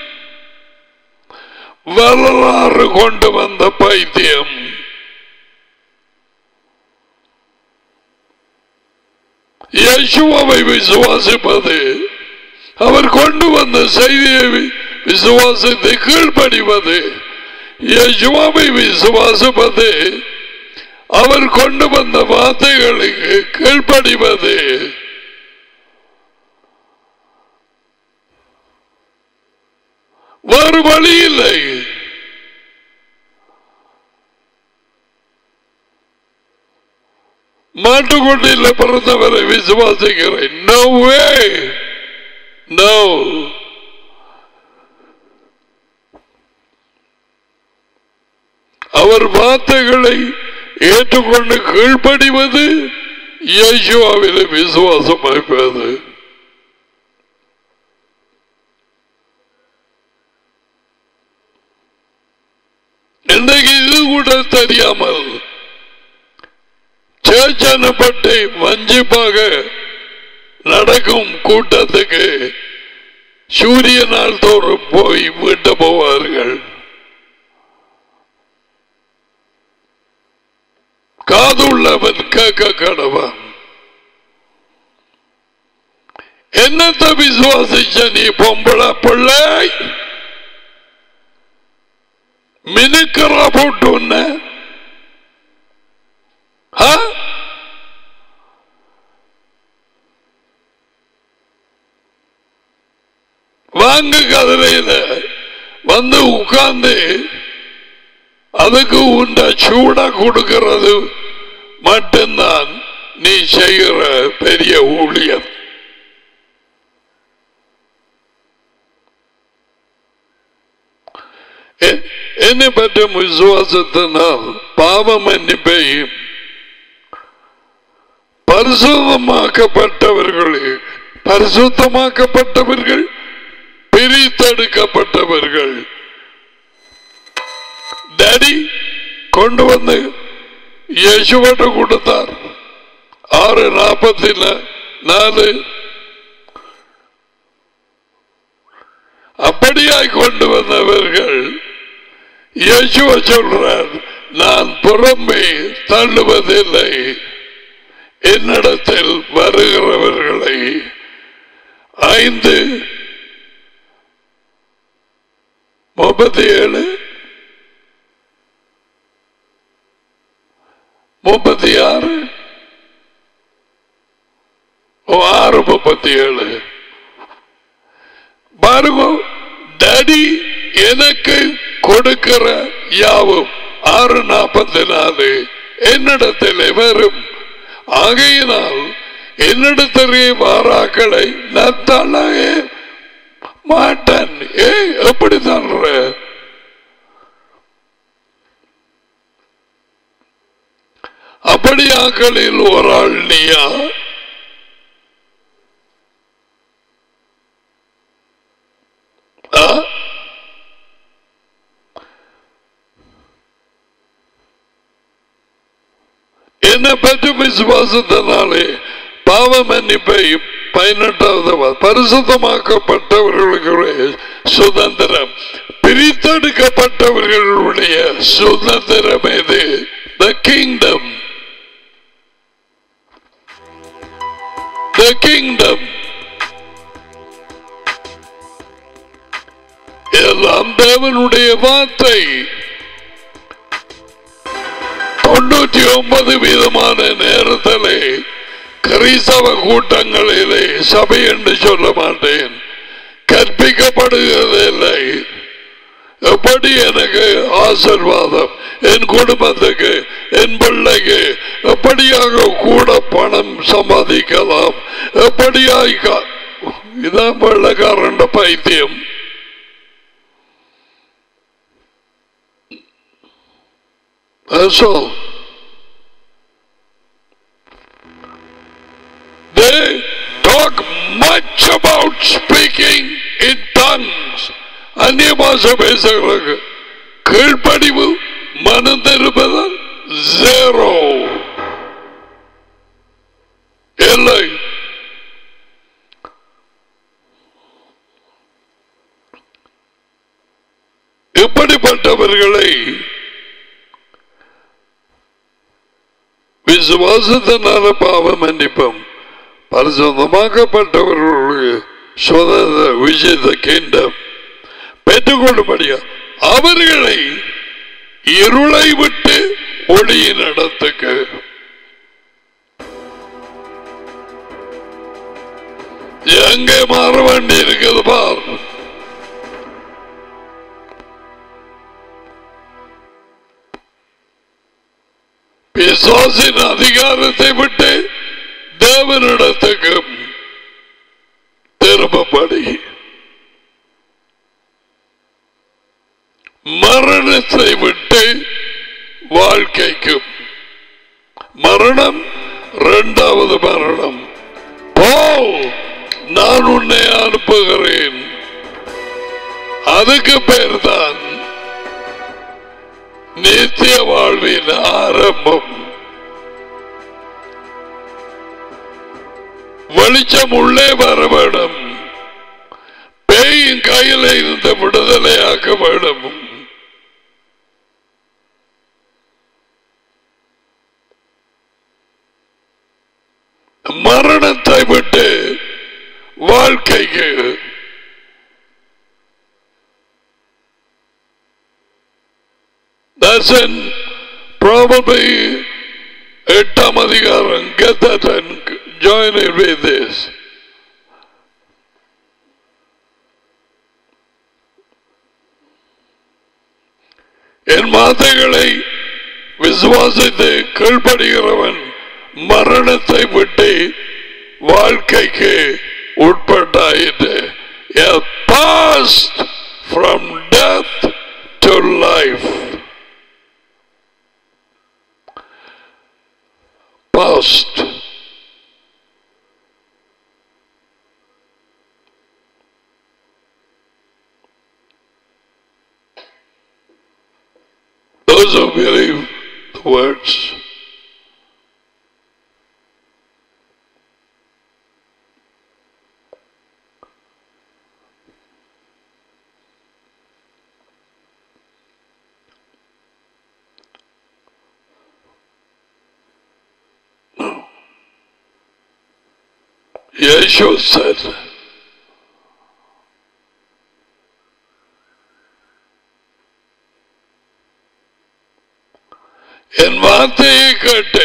வரலாறு கொண்டு வந்த பைத்தியம் யேசுவாவை விசுவாசிப்பது அவர் கொண்டு வந்த செய்தியை வி- விசுவாசத்தை கீழ்ப்படிவது யேசுவாவை விசுவாசிப்பது அவர் கொண்டு வந்த வார்த்தைகளுக்கு கீழ்ப்படிவது வேறு வழி இல்லை மாட்டுக்கொண்டியில் பிறந்தவரை விசுவாசிக்கிறேன் நோ வே நோ அவர் வார்த்தைகளை ஏற்றுக்கொண்டு கீழ்ப்படிவது இயேசுவாவிலே விசுவாசம் வைப்பது இன்றைக்கு இது கூட தெரியாமல் சேச்சனப்பட்டு வஞ்சிப்பாக நடக்கும் கூட்டத்துக்கு சூரிய நாள் தோறும் போய் விட்டு போவார்கள் காது உள்ளவன் கேட்க கடவன் என்னத்தை விசுவாசிச்ச நீ பொம்பளை பிள்ளை மினுக்கிறா போட்டு உன்ன ஆ? வாங்க கதிரையில வந்து உட்கார்ந்து அதுக்கு உண்ட சூட கொடுக்கிறது மட்டும்தான் நீ செய்கிற பெரிய ஊழியம் எ- என்னை பற்றி விசுவாசத்தினால் பாவ மன்னிப்பையும் பரிசுத்தமாக்கப்பட்டவர்கள் பரிசுத்தமாக்கப்பட்டவர்கள் பிரித்தெடுக்கப்பட்டவர்கள் டேடி கொண்டு வந்து யேசுவட்ட கொடுத்தார் ஆறு நாற்பத்தி நாலு அப்படியாய் கொண்டு வந்தவர்கள் இயேசுவ சொல்றார் நான் புறம்பே தள்ளுவதில்லை என்னிடத்தில் வருகிறவர்களை ஐந்து முப்பத்தி ஏழு முப்பத்தி ஆறு ஓ, ஆறு முப்பத்தி ஏழு பாருங்க டடி எனக்கு கொடுக்கிற யாவும் ஆறு நாற்பத்தி நாலு என்னிடத்தில் வரும் ஆகையினால் என்னிடத்திலே வாராக்களை நான் தள்ளவே மாட்டேன் ஏ எப்படி தள்ளுற அப்படியாக்களில் ஒரு ஆள் நீயா ஆ? என்னை பற்றி விசுவாசத்தினாலே பாவ மன்னிப்பை பதினெட்டாவது வ- பரிசுத்தமாக்கப்பட்டவர்களுடைய சுதந்திரம் பிரித்தெடுக்கப்பட்டவர்களுடைய சுதந்திரம் இது த கிங்டம் த கிங்டம் எல்லாம் தேவனுடைய வார்த்தை தொண்ணூற்றி ஒன்பது விதமான நேரத்திலே கிறிஸ்தவ கூட்டங்களிலே சபை என்று சொல்ல மாட்டேன் கற்பிக்கப்படுகிறதில்லை எப்படி எனக்கு ஆசிர்வாதம் என் குடும்பத்துக்கு என் பிள்ளைக்கு எப்படியாக கூட பணம் சம்பாதிக்கலாம் எப்படியாய் கா- இதான் வெள்ளக்காரண்ட பைத்தியம் That's all. They talk much about speaking in tongues. அந்நிய பாஷை பேசுகிறவர்கள் கீழ்ப்படிவு மனம் திருப்பதல் ஜீரோ இல்லை இப்படிப்பட்டவர்களை விசுவாசத்தினால பாவ மன்னிப்பம் பரிசுத்தமாக்கப்பட்டவர்களுடைய சுதந்திர விஜயத கிண்டம் பெற்றுக்கொள்ளும்படியா அவர்களை இருளை விட்டு ஒளியின் இடத்துக்கு எங்கே மாற வேண்டி இருக்குது பார் பிசாசின் அதிகாரத்தை விட்டு தேவனிடத்துக்கு திரும்பப்படி மரணத்தை விட்டு வாழ்க்கைக்கும் மரணம் இரண்டாவது மரணம் போ நான் உன்னை அனுப்புகிறேன் அதுக்கு பேர் தான் நித்திய வாழ்வின் ஆரம்பம் வெளிச்சம் உள்ளே வர வேண்டும் பேயின் கையில் இருந்து விடுதலையாக்க வேண்டும் மரணத்தை விட்டு வாழ்க்கைக்கு That's in probably எட்டாம் அதிகாரம் get that and join it with this. என் வார்த்தைகளை விசுவாசித்து கீழ்ப்படுகிறவன் மரணத்தை விட்டு வாழ்க்கைக்கு உட்பட்டாயிற்று passed from death to life past. Those who believe the words. Yeshua said, என் வார்த்தையை கேட்டு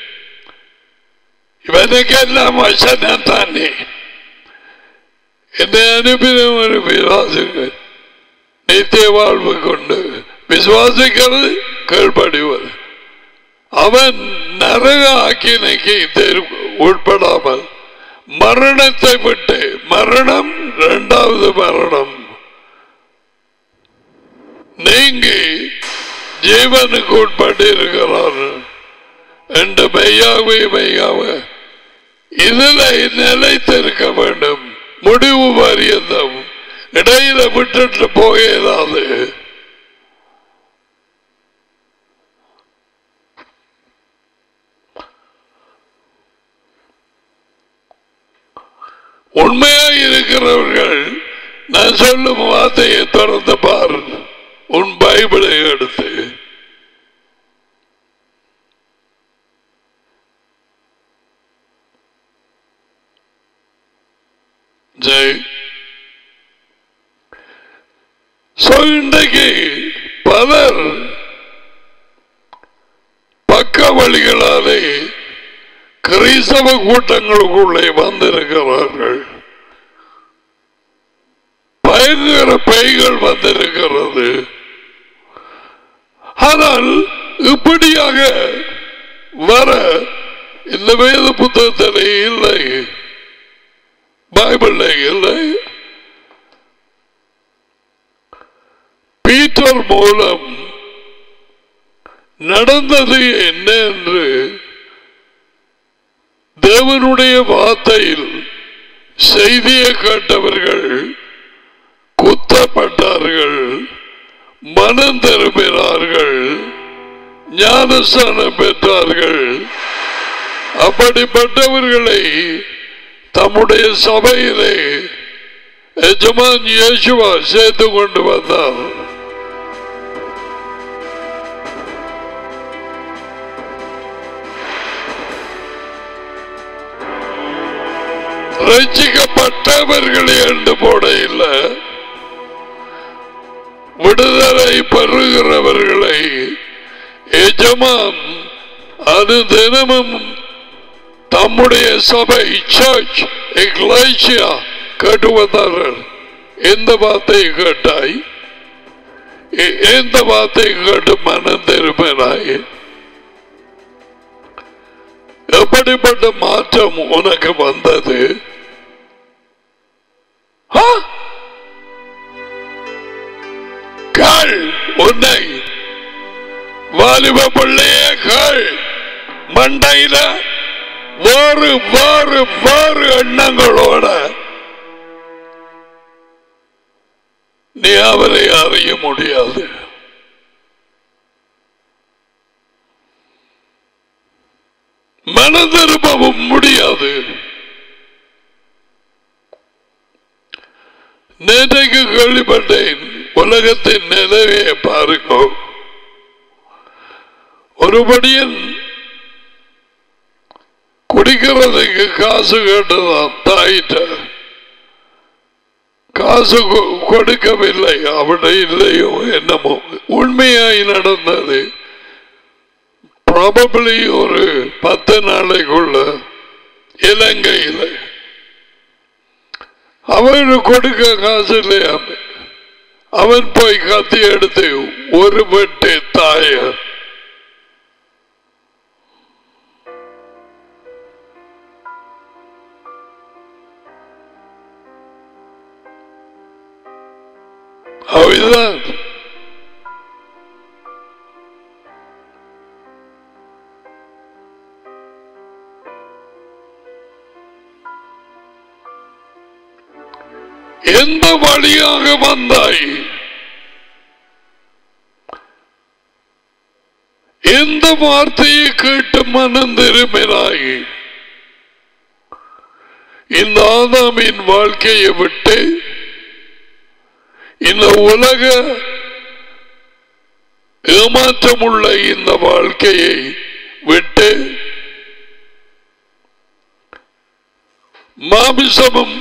இவனுக்கெல்லாம் வசனம் தானே என்னை அனுப்பின ஒரு விசுவாசிகள் நித்திய வாழ்வு கொண்டு விசுவாசிக்கிறது கீழ்படிவது அவன் நரக ஆக்கினைக்கு உட்படாமல் மரணத்தை விட்டு மரணம் இரண்டாவது மரணம் நீங்கி ஜீவனுக்கு உட்பட்டு இருக்கிறார் என்று மெய்யாவே மெய்யாவே இதுல நிலைத்திருக்க வேண்டும் முடிவு பரியந்தம் இடையில விட்டுட்டு போக ஏதாவது உண்மையாக இருக்கிறவர்கள் நான் சொல்லும் வார்த்தையை தொடர்ந்து பார் உன் பைபிளை எடுத்து ஜெய் சோ இன்றைக்கு பலர் பக்க வழிகளாலே கிறிஸ்தவ கூட்டங்களுக்குள்ளே வந்திருக்கிறார்கள் பயங்கர பெய்கள் வந்திருக்கிறது ஆனால் இப்படியாக வர இந்த வேத புத்தகத்திலே இல்லை பைபிள் இல்லை பீட்டர் மூலம் நடந்தது என்ன என்று தேவனுடைய வார்த்தையில் செய்தியை கேட்டவர்கள் குத்தப்பட்டார்கள் மனம் திரும்பினார்கள் ஞானஸ்தானம் பெற்றார்கள் அப்படிப்பட்டவர்களை தம்முடைய சபையிலே எஜமான் இயேசுவா சேர்த்து கொண்டு வந்தார் ரட்சிக்கப்பட்டவர்களை என்று போட இல்லை விடுதலை பெறுகிறவர்களை எஜமான் அது தினமும் தம்முடைய சபை சர்ச் எக்லைசியா கேட்டு வந்தார்கள் எந்த வார்த்தையை கேட்டாய் எ- எந்த வார்த்தையை கேட்டு மனம் திரும்பினாய் எப்படிப்பட்ட மாற்றம் உனக்கு வந்தது ஆ? கள் உன்னை வாலிப பிள்ளையே கள் மண்டையில வேறு வேறு வேறு எண்ணங்களோட நீ அவரை அறிய முடியாது மனதிரும்பவும் முடியாது நேற்றைக்கு கேள்விப்பட்டேன் உலகத்தின் நிலையை பாருங்க ஒருபடியன் குடிக்கிறதுக்கு காசு கேட்டதான் தாயிட்ட காசு கொ- கொடுக்கவில்லை அவட இல்லையோ என்னமோ உண்மையாய் நடந்தது ப்ராபபிளி ஒரு பத்து நாளைக்குள்ள இலங்கையில் அவனு கொடுக்க காசு இல்லையா அவன் போய் கத்தி எடுத்து ஒரு வெட்டு தாய அவைதான் எந்த வழியாக வந்தாய் எந்த வார்த்தையை கேட்டு மனம் திரும்பினாய் இந்த ஆதாமின் வாழ்க்கையை விட்டு இந்த உலக ஏமாற்றமுள்ள இந்த வாழ்க்கையை விட்டு மாமிசமும்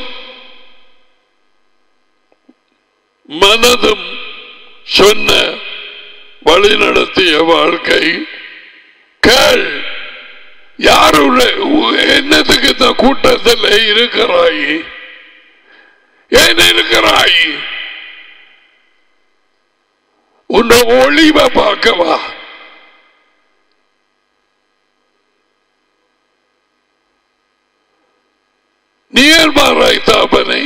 மனதும் சொன்ன வழி நடத்திய வாழ்க்கை கேள் யாருடைய என்னத்துக்கு இந்த கூட்டத்தில் இருக்கிறாய் ஏன் இருக்கிறாய் உன்னை ஒளிவை பார்க்கவா நீர்மாராய் தாபனை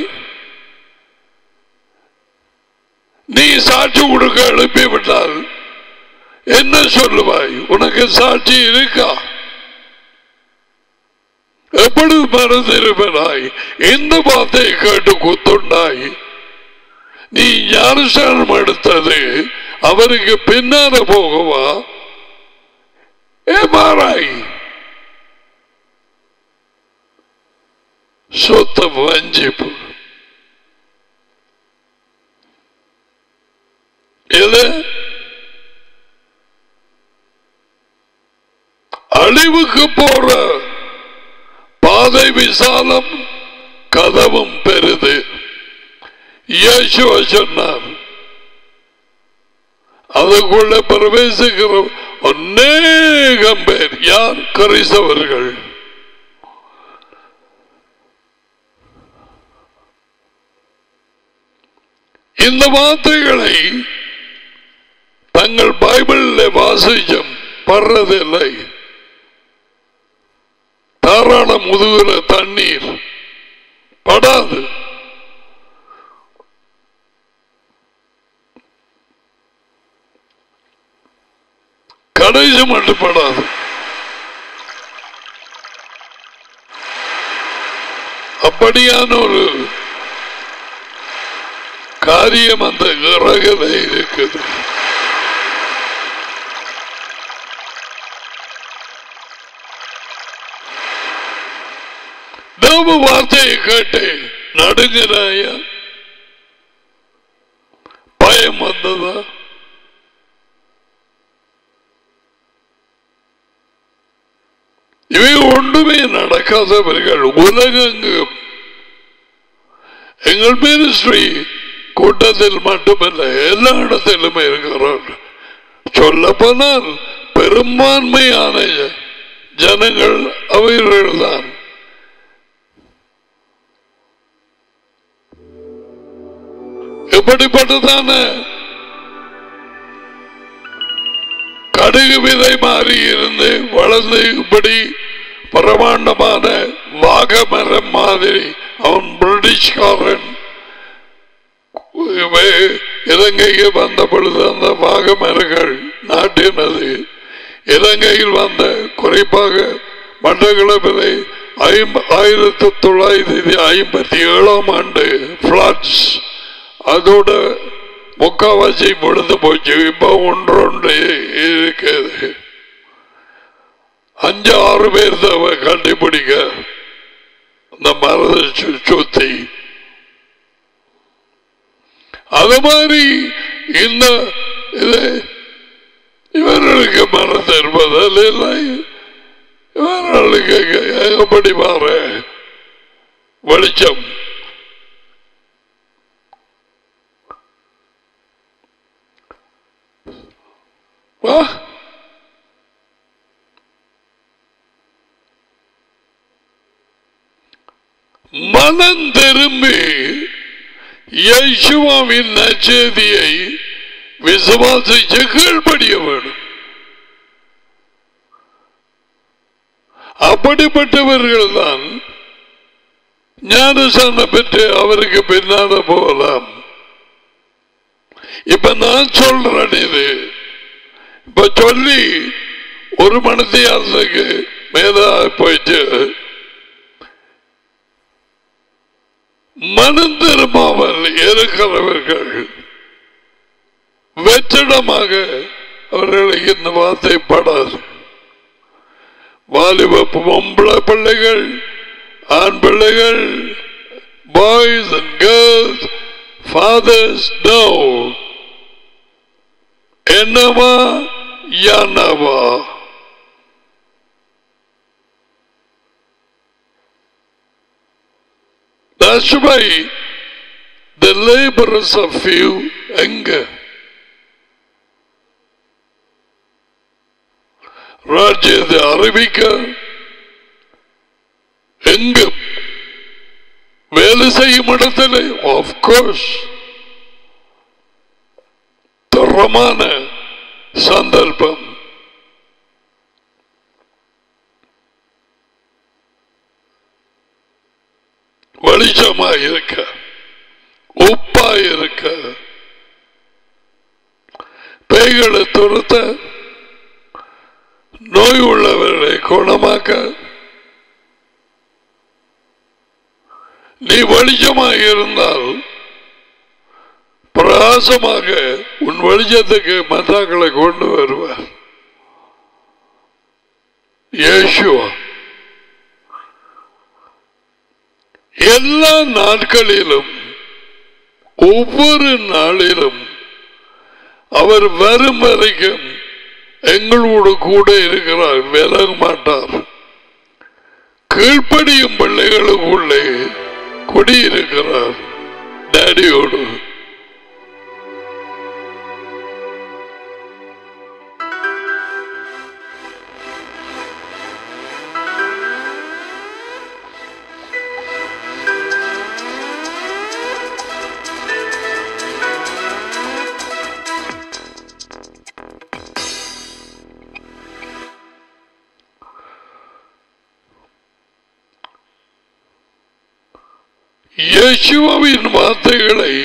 நீ சாட்சி கொடுக்க எழுப்பி விட்டால் என்ன சொல்லுவாய் உனக்கு சாட்சி இருக்கா எப்படி மறந்திருப்பனாய் எந்த வார்த்தையை கேட்டு குத்துண்டாய் நீ ஞானஸ்தானம் எடுத்தது அவருக்கு பின்னால போகவா ஏ மாறாய் சொத்த வஞ்சிப்பு இது அழிவுக்கு போற பாதை விசாலம் கதவும் பெரிது இயேசுவ சொன்னார் அதுக்குள்ள பிரவேசிக்கிற அநேகம் பேர் யார் கிறிஸ்தவர்கள் இந்த வார்த்தைகளை தங்கள் பைபிளில் வாசிச்சம் படுறதில்லை தாராள முதுகுல தண்ணீர் படாது கடைசி மட்டும் படாது அப்படியான ஒரு காரியம் அந்த இறகுல இருக்குது இவ்வளவு வார்த்தையை கேட்டு நடுங்கிறாயா பயம் வந்ததா இவை ஒன்றுமே நடக்காதவர்கள் உலகெங்கும் எங்கள் மினிஸ்ட்ரி கூட்டத்தில் மட்டுமல்ல எல்லா இடத்திலும் இருக்கிறார் சொல்ல போனால் பெரும்பான்மையான ஜனங்கள் அவர்கள்தான் எப்படிப்பட்டதான கடுகு விதை மாறி இருந்து வளர்ந்து இப்படி பிரமாண்டமான வாகமரம் மாதிரி அவன் பிரிட்டிஷ்காரன் இவ- இலங்கைக்கு வந்த பொழுது அந்த வாகமரங்கள் நாட்டினது இலங்கையில் வந்த குறிப்பாக மட்டக்களப்பிலே ஐம்ப- ஆயிரத்தி தொள்ளாயிரத்தி ஐம்பத்தி ஏழாம் ஆண்டு பிளாட்ஸ் அதோட முக்காவாசி முடிந்து போச்சு இப்ப ஒன்றொன்று இருக்குது அஞ்சு ஆறு பேர் தான் கண்டுபிடிக்க அந்த மரத்தை சு- சுத்தி அது மாதிரி இந்த இது இவர்களுக்கு மனது இருப்பதில் இல்லை இவர்களுக்கு எப்படி மாற வெளிச்சம் வா மனம் திரும்பி யேசுவாவின் நச்செய்தியை விசுவாசிச்சு கீழ்ப்படிய வேண்டும் அப்படிப்பட்டவர்கள் தான் ஞானசான பெற்று அவருக்கு பின்னால போகலாம் இப்ப நான் சொல்றேன் இது இப்ப சொல்லி ஒரு மனதியாரத்துக்கு மேல போயிட்டு மனம் திரும்பாமல் இருக்கிறவர்கள் வெற்றிடமாக அவர்களுக்கு இந்த வார்த்தை படாது வாலிப பொம்பளை பிள்ளைகள் ஆண் பிள்ளைகள் boys and girls fathers no என்னவா யானவா That's why the laborers of few எங்க ராஜ்யத்தை அறிவிக்க எங்க வேலை செய்யும் இடத்துல ஆஃப்கோர்ஸ் தரமான சந்தர்ப்பம் வெளிச்சமாக இருக்க உப்பா இருக்க பேய்களை துரத்த நோய் உள்ளவர்களை குணமாக்க நீ வெளிச்சமாக இருந்தால் பிரகாசமாக உன் வெளிச்சத்துக்கு மற்றங்களை கொண்டு வருவார் இயேசுவா எல்லா நாட்களிலும் ஒவ்வொரு நாளிலும் அவர் வரும் வரைக்கும் எங்களோடு கூட இருக்கிறார் விலக மாட்டார் கீழ்ப்படியும் பிள்ளைகளுக்குள்ளே குடியிருக்கிறார் டேடியோடு இயேசுவின் வார்த்தைகளை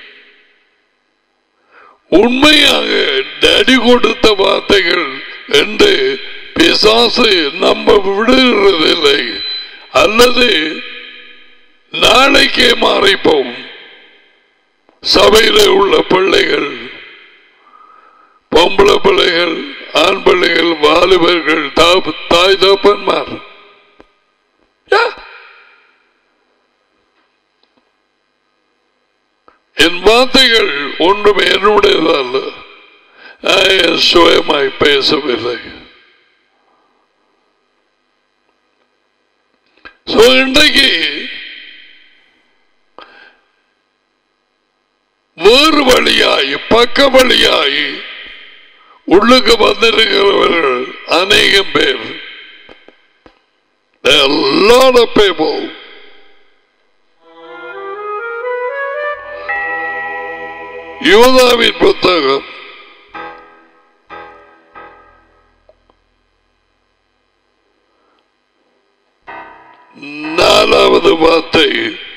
உண்மையாக டடி கொடுத்த வார்த்தைகள் என்று பிசாசு நம்ப விடுகிறதில்லை அல்லது நாளைக்கே மாறிப்போம் சபையில உள்ள பிள்ளைகள் பொம்பளை பிள்ளைகள் ஆண் பிள்ளைகள் வாலிபர்கள் தாய் தோப்பன்மார் என் வார்த்தைகள் ஒன்றும் என்னுடையதல்ல நான் என் சுயமாய் பேசவில்லை So, இன்றைக்கு வேறு வழியாய் பக்க வழியாய் உள்ளுக்கு வந்திருக்கிறவர்கள் அநேகம் பேர் There are a lot of people யூதாவின் புத்தகம் நாலாவது வார்த்தை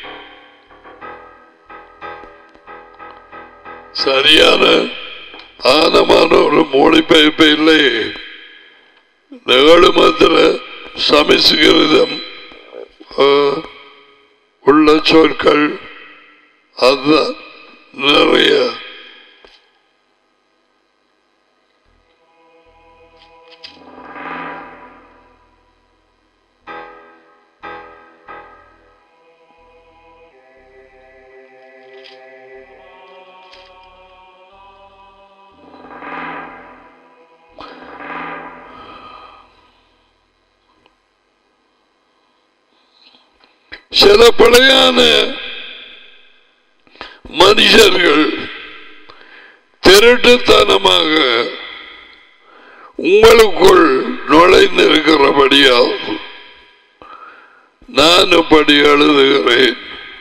சரியான ஆனமான ஒரு மொழிபெயர்ப்பு இல்லை நிகழ் மாத்திர சமஸ்கிருதம் ஆஹ், உள்ள சொற்கள் அதுதான் நிறைய சில பிழையான மனுஷர்கள் திருட்டுத்தனமாக உங்களுக்குள் நுழைந்திருக்கிறபடியால் நான் இப்படி எழுதுகிறேன்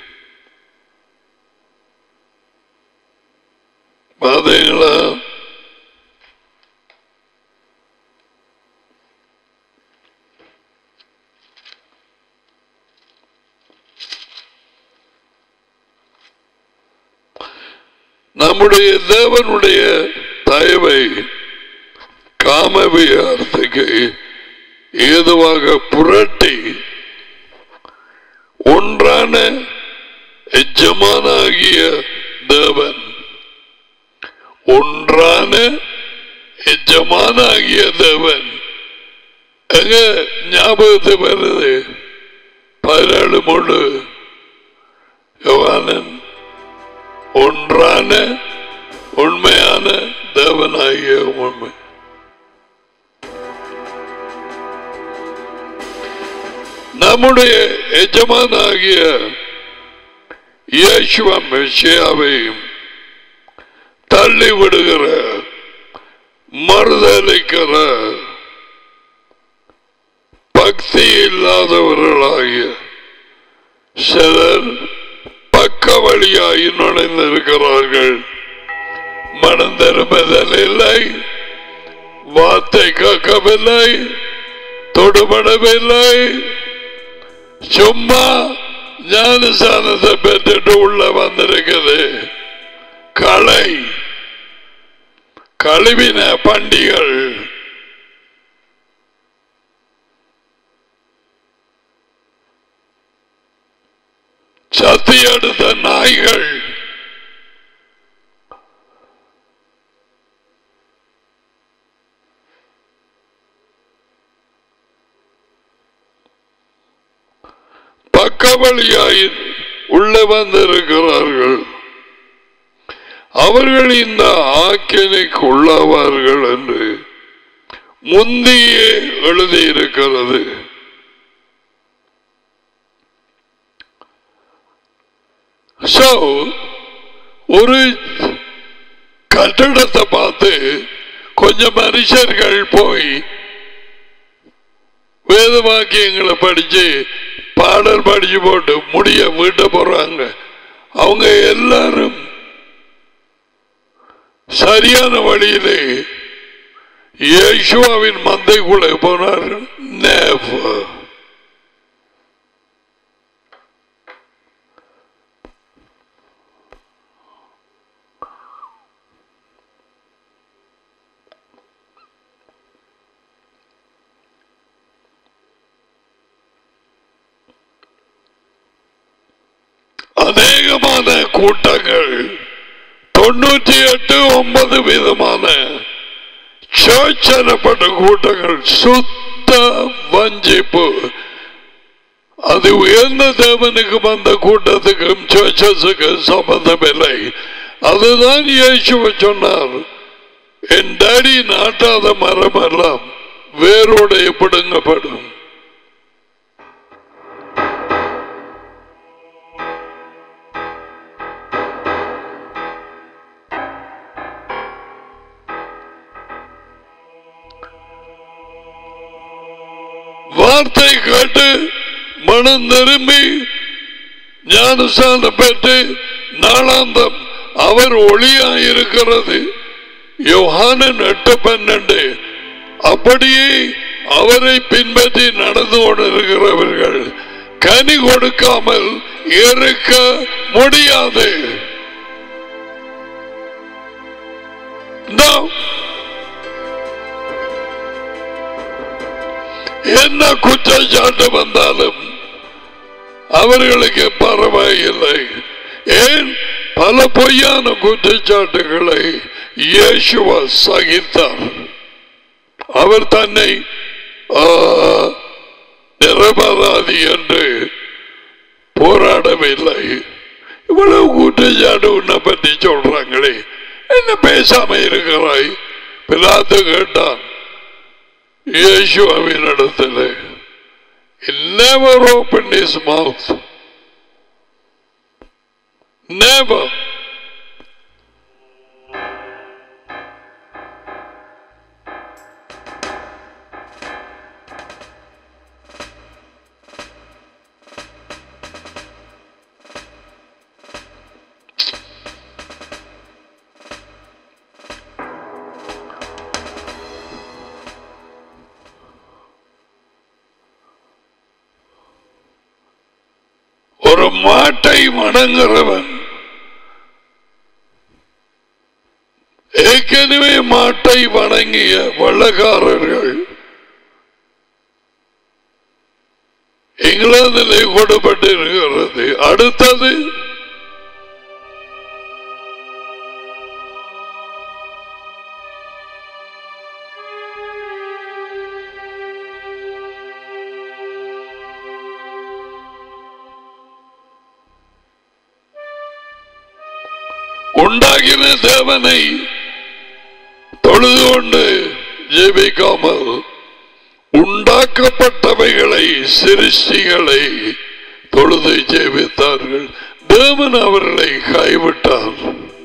பார்த்தீங்களா நம்முடைய தேவனுடைய தயவை காமவியாரத்துக்கு ஏதுவாக புரட்டி ஒன்றான எஜமானாகிய தேவன் ஒன்றான எஜமானாகிய தேவன் எங்க ஞாபகத்து வருது பதினேழு மூணு யோவானன் ஒன்றான உண்மையான தேவனாகிய உண்மை நம்முடைய எஜமானாகிய இயேசுவ மெஷியாவையும் தள்ளி விடுகிற மறுதளிக்கிற பக்தி இல்லாதவர்களாகிய சிலர் பக்க வழியாய் நுழைந்திருக்கிறார்கள் மனம் திரும்புதல் இல்லை வார்த்தை கேட்கவில்லை தொடுபடவில்லை சும்மா ஞானசானத்தை பெற்றுட்டு உள்ள வந்திருக்குது களை கழுவின பண்டிகள் சத்தி எடுத்த நாய்கள் பக்க வழியாய் உள்ள வந்திருக்கிறார்கள் அவர்கள் இந்த ஆக்கினைக்கு உள்ளாவார்கள் என்று முந்தியே எழுதியிருக்கிறது So, ஒரு கட்டடத்தை பார்த்து கொஞ்சம் மனுஷர்கள் போய் வேத வாக்கியங்களை படிச்சு பாடல் படிச்சு போட்டு முடிய வீட்ட போறாங்க அவங்க எல்லாரும் சரியான வழியிலே இயேசுவாவின் மந்தைக்குள்ளே போனார்கள் Never. அநேகமான கூட்டங்கள் தொண்ணூற்றி எட்டு ஒன்பது விதமான சர்ச் எனப்பட்ட கூட்டங்கள் சுத்த வஞ்சிப்பு அது உயர்ந்த தேவனுக்கும் அந்த கூட்டத்துக்கும் சர்ச்சஸுக்கும் சம்பந்தமில்லை அதுதான் இயேசுவ சொன்னார் என் டாடி நாட்டாத மரம் எல்லாம் வேரோடு பிடுங்கப்படும் வார்த்தை கேட்டு மனம் திரும்பி ஞானஸ்தானம் பெற்று நாளாந்தம் அவர் ஒளியாயிருக்கிறது யோகானன் எட்டு பன்னெண்டு அப்படியே அவரை பின்பற்றி நடந்து கொண்டிருக்கிறவர்கள் கனி கொடுக்காமல் இருக்க முடியாது No. என்ன குற்றச்சாட்டு வந்தாலும் அவர்களுக்கு பரவாயில்லை ஏன் பல பொய்யான குற்றச்சாட்டுகளை இயேசுவா சகித்தார் அவர் தன்னை ஆ, நிரபராதி என்று போராடவில்லை இவ்வளவு குற்றச்சாட்டு உன்னை பற்றி சொல்றாங்களே என்ன பேசாம இருக்கிறாய் பிலாத்து கேட்டான் இயேசுவின் இடத்துல He never opened his mouth. Never. ஒரு மாட்டை வணங்குறவன் ஏற்கனவே மாட்டை வணங்கிய வெள்ளக்காரர்கள் இங்கிலாந்திலே கொடுப்பட்டிருக்கிறது அடுத்தது உண்டாகின தேவனை தொழுது கொண்டு ஜெபிக்காமல் உண்டாக்கப்பட்டவைகளை சிருஷ்டிகளை தொழுது ஜெபித்தார்கள் தேவன் அவர்களை கைவிட்டார்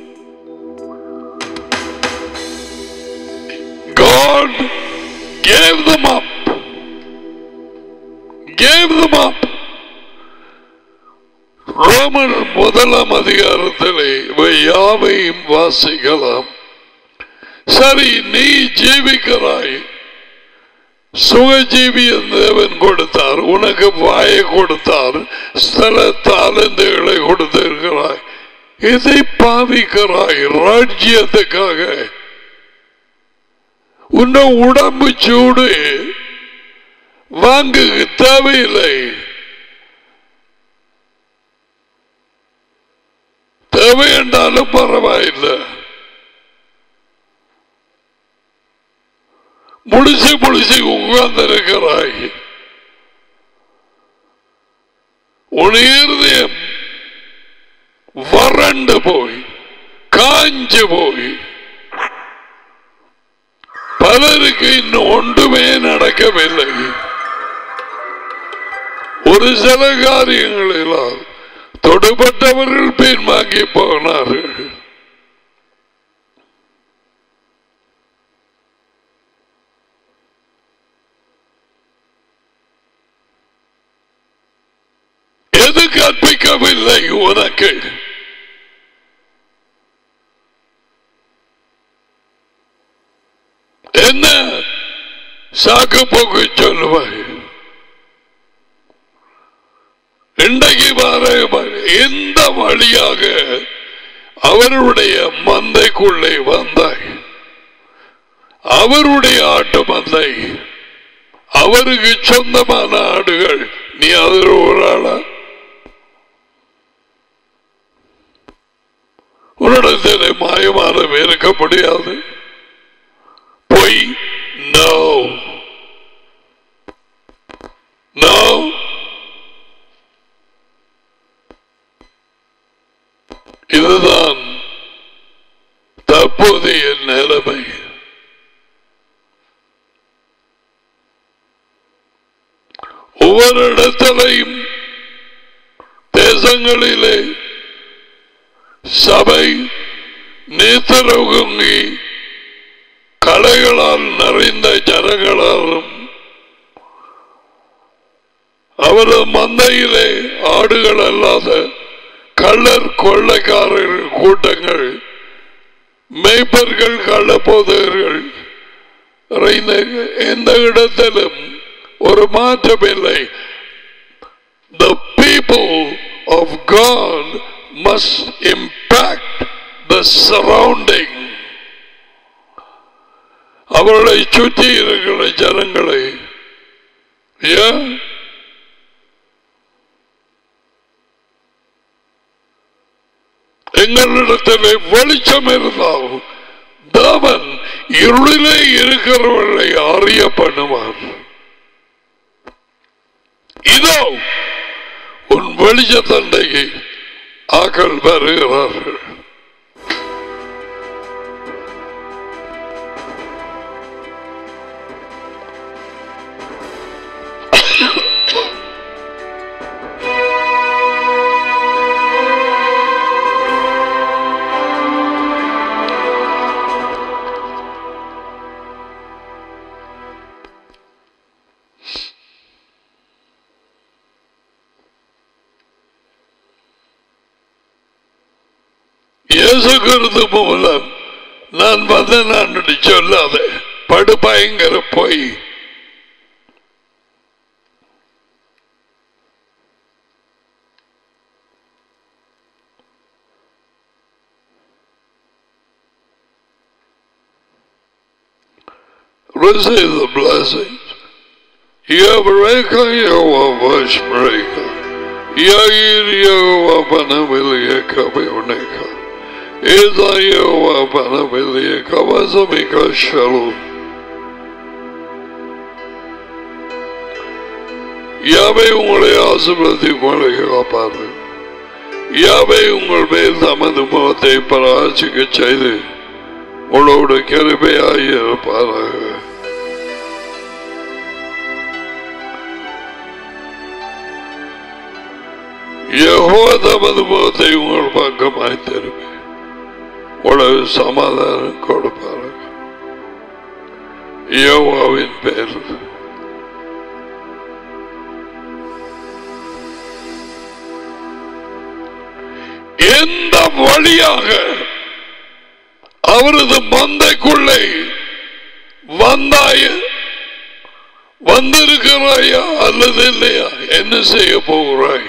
God gave them up. Gave them up. ரோமர் முதலாம் அதிகாரத்திலே இவை யாவையும் வாசிக்கலாம் சரி நீ ஜீவிக்கிறாய் சுகஜீவி தேவன் கொடுத்தார் உனக்கு வாயை கொடுத்தார் ஸ்தல தாளந்துகளை கொடுத்திருக்கிறாய் இதை பாவிக்கிறாய் ராஜ்யத்துக்காக உன்ன உடம்பு சூடு வாங்கு தேவையில்லை தேவை என்றாலும் பரவாயில்லை முடிச்சு முடிச்சு உட்கார்ந்திருக்கிறாய் உன் இருதயம் வறண்டு போய் காஞ்சு போய் பலருக்கு இன்னும் ஒன்றுமே நடக்கவில்லை ஒரு சில காரியங்களிலால் தொடுபட்டவர்கள் பின்வாங்கி போனார்கள் எது கற்பிக்கவில்லை உனக்கு என்ன சாக்கு போக்கு சொல்லுவாய் இன்றைக்கு வர எந்த வழியாக அவருடைய மந்தைக்குள்ளே வந்தாய் அவருடைய ஆட்டு மந்தை அவருக்கு சொந்தமான ஆடுகள் நீ அதில் ஒரு ஆளா உன்னிடத்தில் மாயமானம் இருக்க முடியாது பொய் நோ நோ தற்போதைய நிலைமை ஒவ்வொரு இடத்திலையும் தேசங்களிலே சபை நேத்திரவுங்கி கலைகளால் நிறைந்த ஜனங்களாலும் அவரது மந்தையிலே ஆடுகள் அல்லாத கள்ளர் கொள்ளைக்காரர்கள் கூட்டங்கள் மேய்ப்பர்கள் கள்ளப்போதர்கள் நிறைந்த எந்த இடத்திலும் ஒரு மாற்றம் இல்லை the people of God must impact the surrounding அவர்களை சுற்றி இருக்கிற ஜனங்களை ஏன் எங்களிடத்திலே வெளிச்சம் இருந்தால் தேவன் இருளிலே இருக்கிறவர்களை அறிய பண்ணுவார் இதோ உன் வெளிச்ச தண்டையை ஆக்கள் வருகிறார்கள் இயேசு கிறிஸ்து மூலம் நான் வந்து நான் சொல்லாத படு பயங்கர போய் Receive the blessings. Yabreka Yahweh Yair Yahweh Panabilia Kabioneka Eza Yahweh Panabilia Kawazamika Shalom யாவை உங்களை ஆசிர்வதி உங்களை காப்பாரு யாவை உங்கள் மேல் தமது முகத்தை பராசிக்க செய்து உங்களோட கிருபையாயிருப்பாராக யெகோவா தமது முகத்தை உங்கள் பக்கமாய் திரும்பி உலக சமாதானம் கொடுப்பார்கள் யோவாவின் பேர் எந்த வழியாக அவரது மந்தைக்குள்ளே வந்தாய வந்திருக்கிறாயா அல்லது இல்லையா என்ன செய்ய போகிறாய்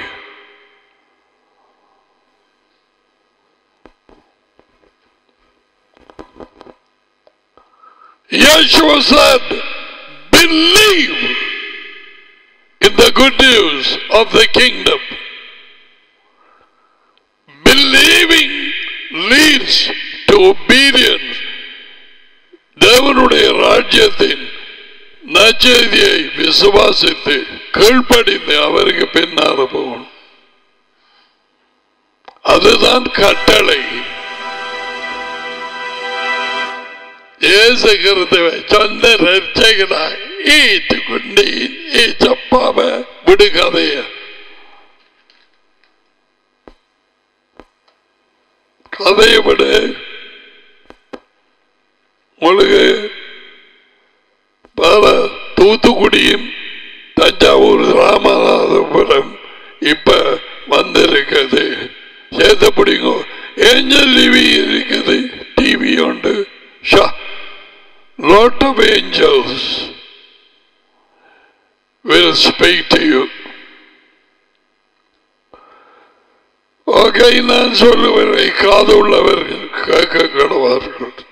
Yeshua said, believe in the good news of the kingdom. Believing leads to obedience. தேவனுடைய ராஜ்யத்தின் நச்செய்தியை விசுவாசித்து கீழ்ப்படிந்து அவருக்கு பின்னால போகணும் அதுதான் கட்டளை இயேசு கிறிஸ்துவை சொந்த ரட்சகனாய் ஏற்றுக்கொண்டு ஏ சப்பாவ விடுகதைய கதையை விடு உங்களுக்கு பல தூத்துக்குடியும் தஞ்சாவூர் ராமநாதபுரம் இப்ப வந்திருக்குது சேர்த்த பிடிங்கோ ஏஞ்சல் டிவி இருக்குது டிவி உண்டு ஷா lot of angels will speak to you. Okay நான் சொல்லுவதை காது உள்ளவர்கள் கேட்க கடவார்கள்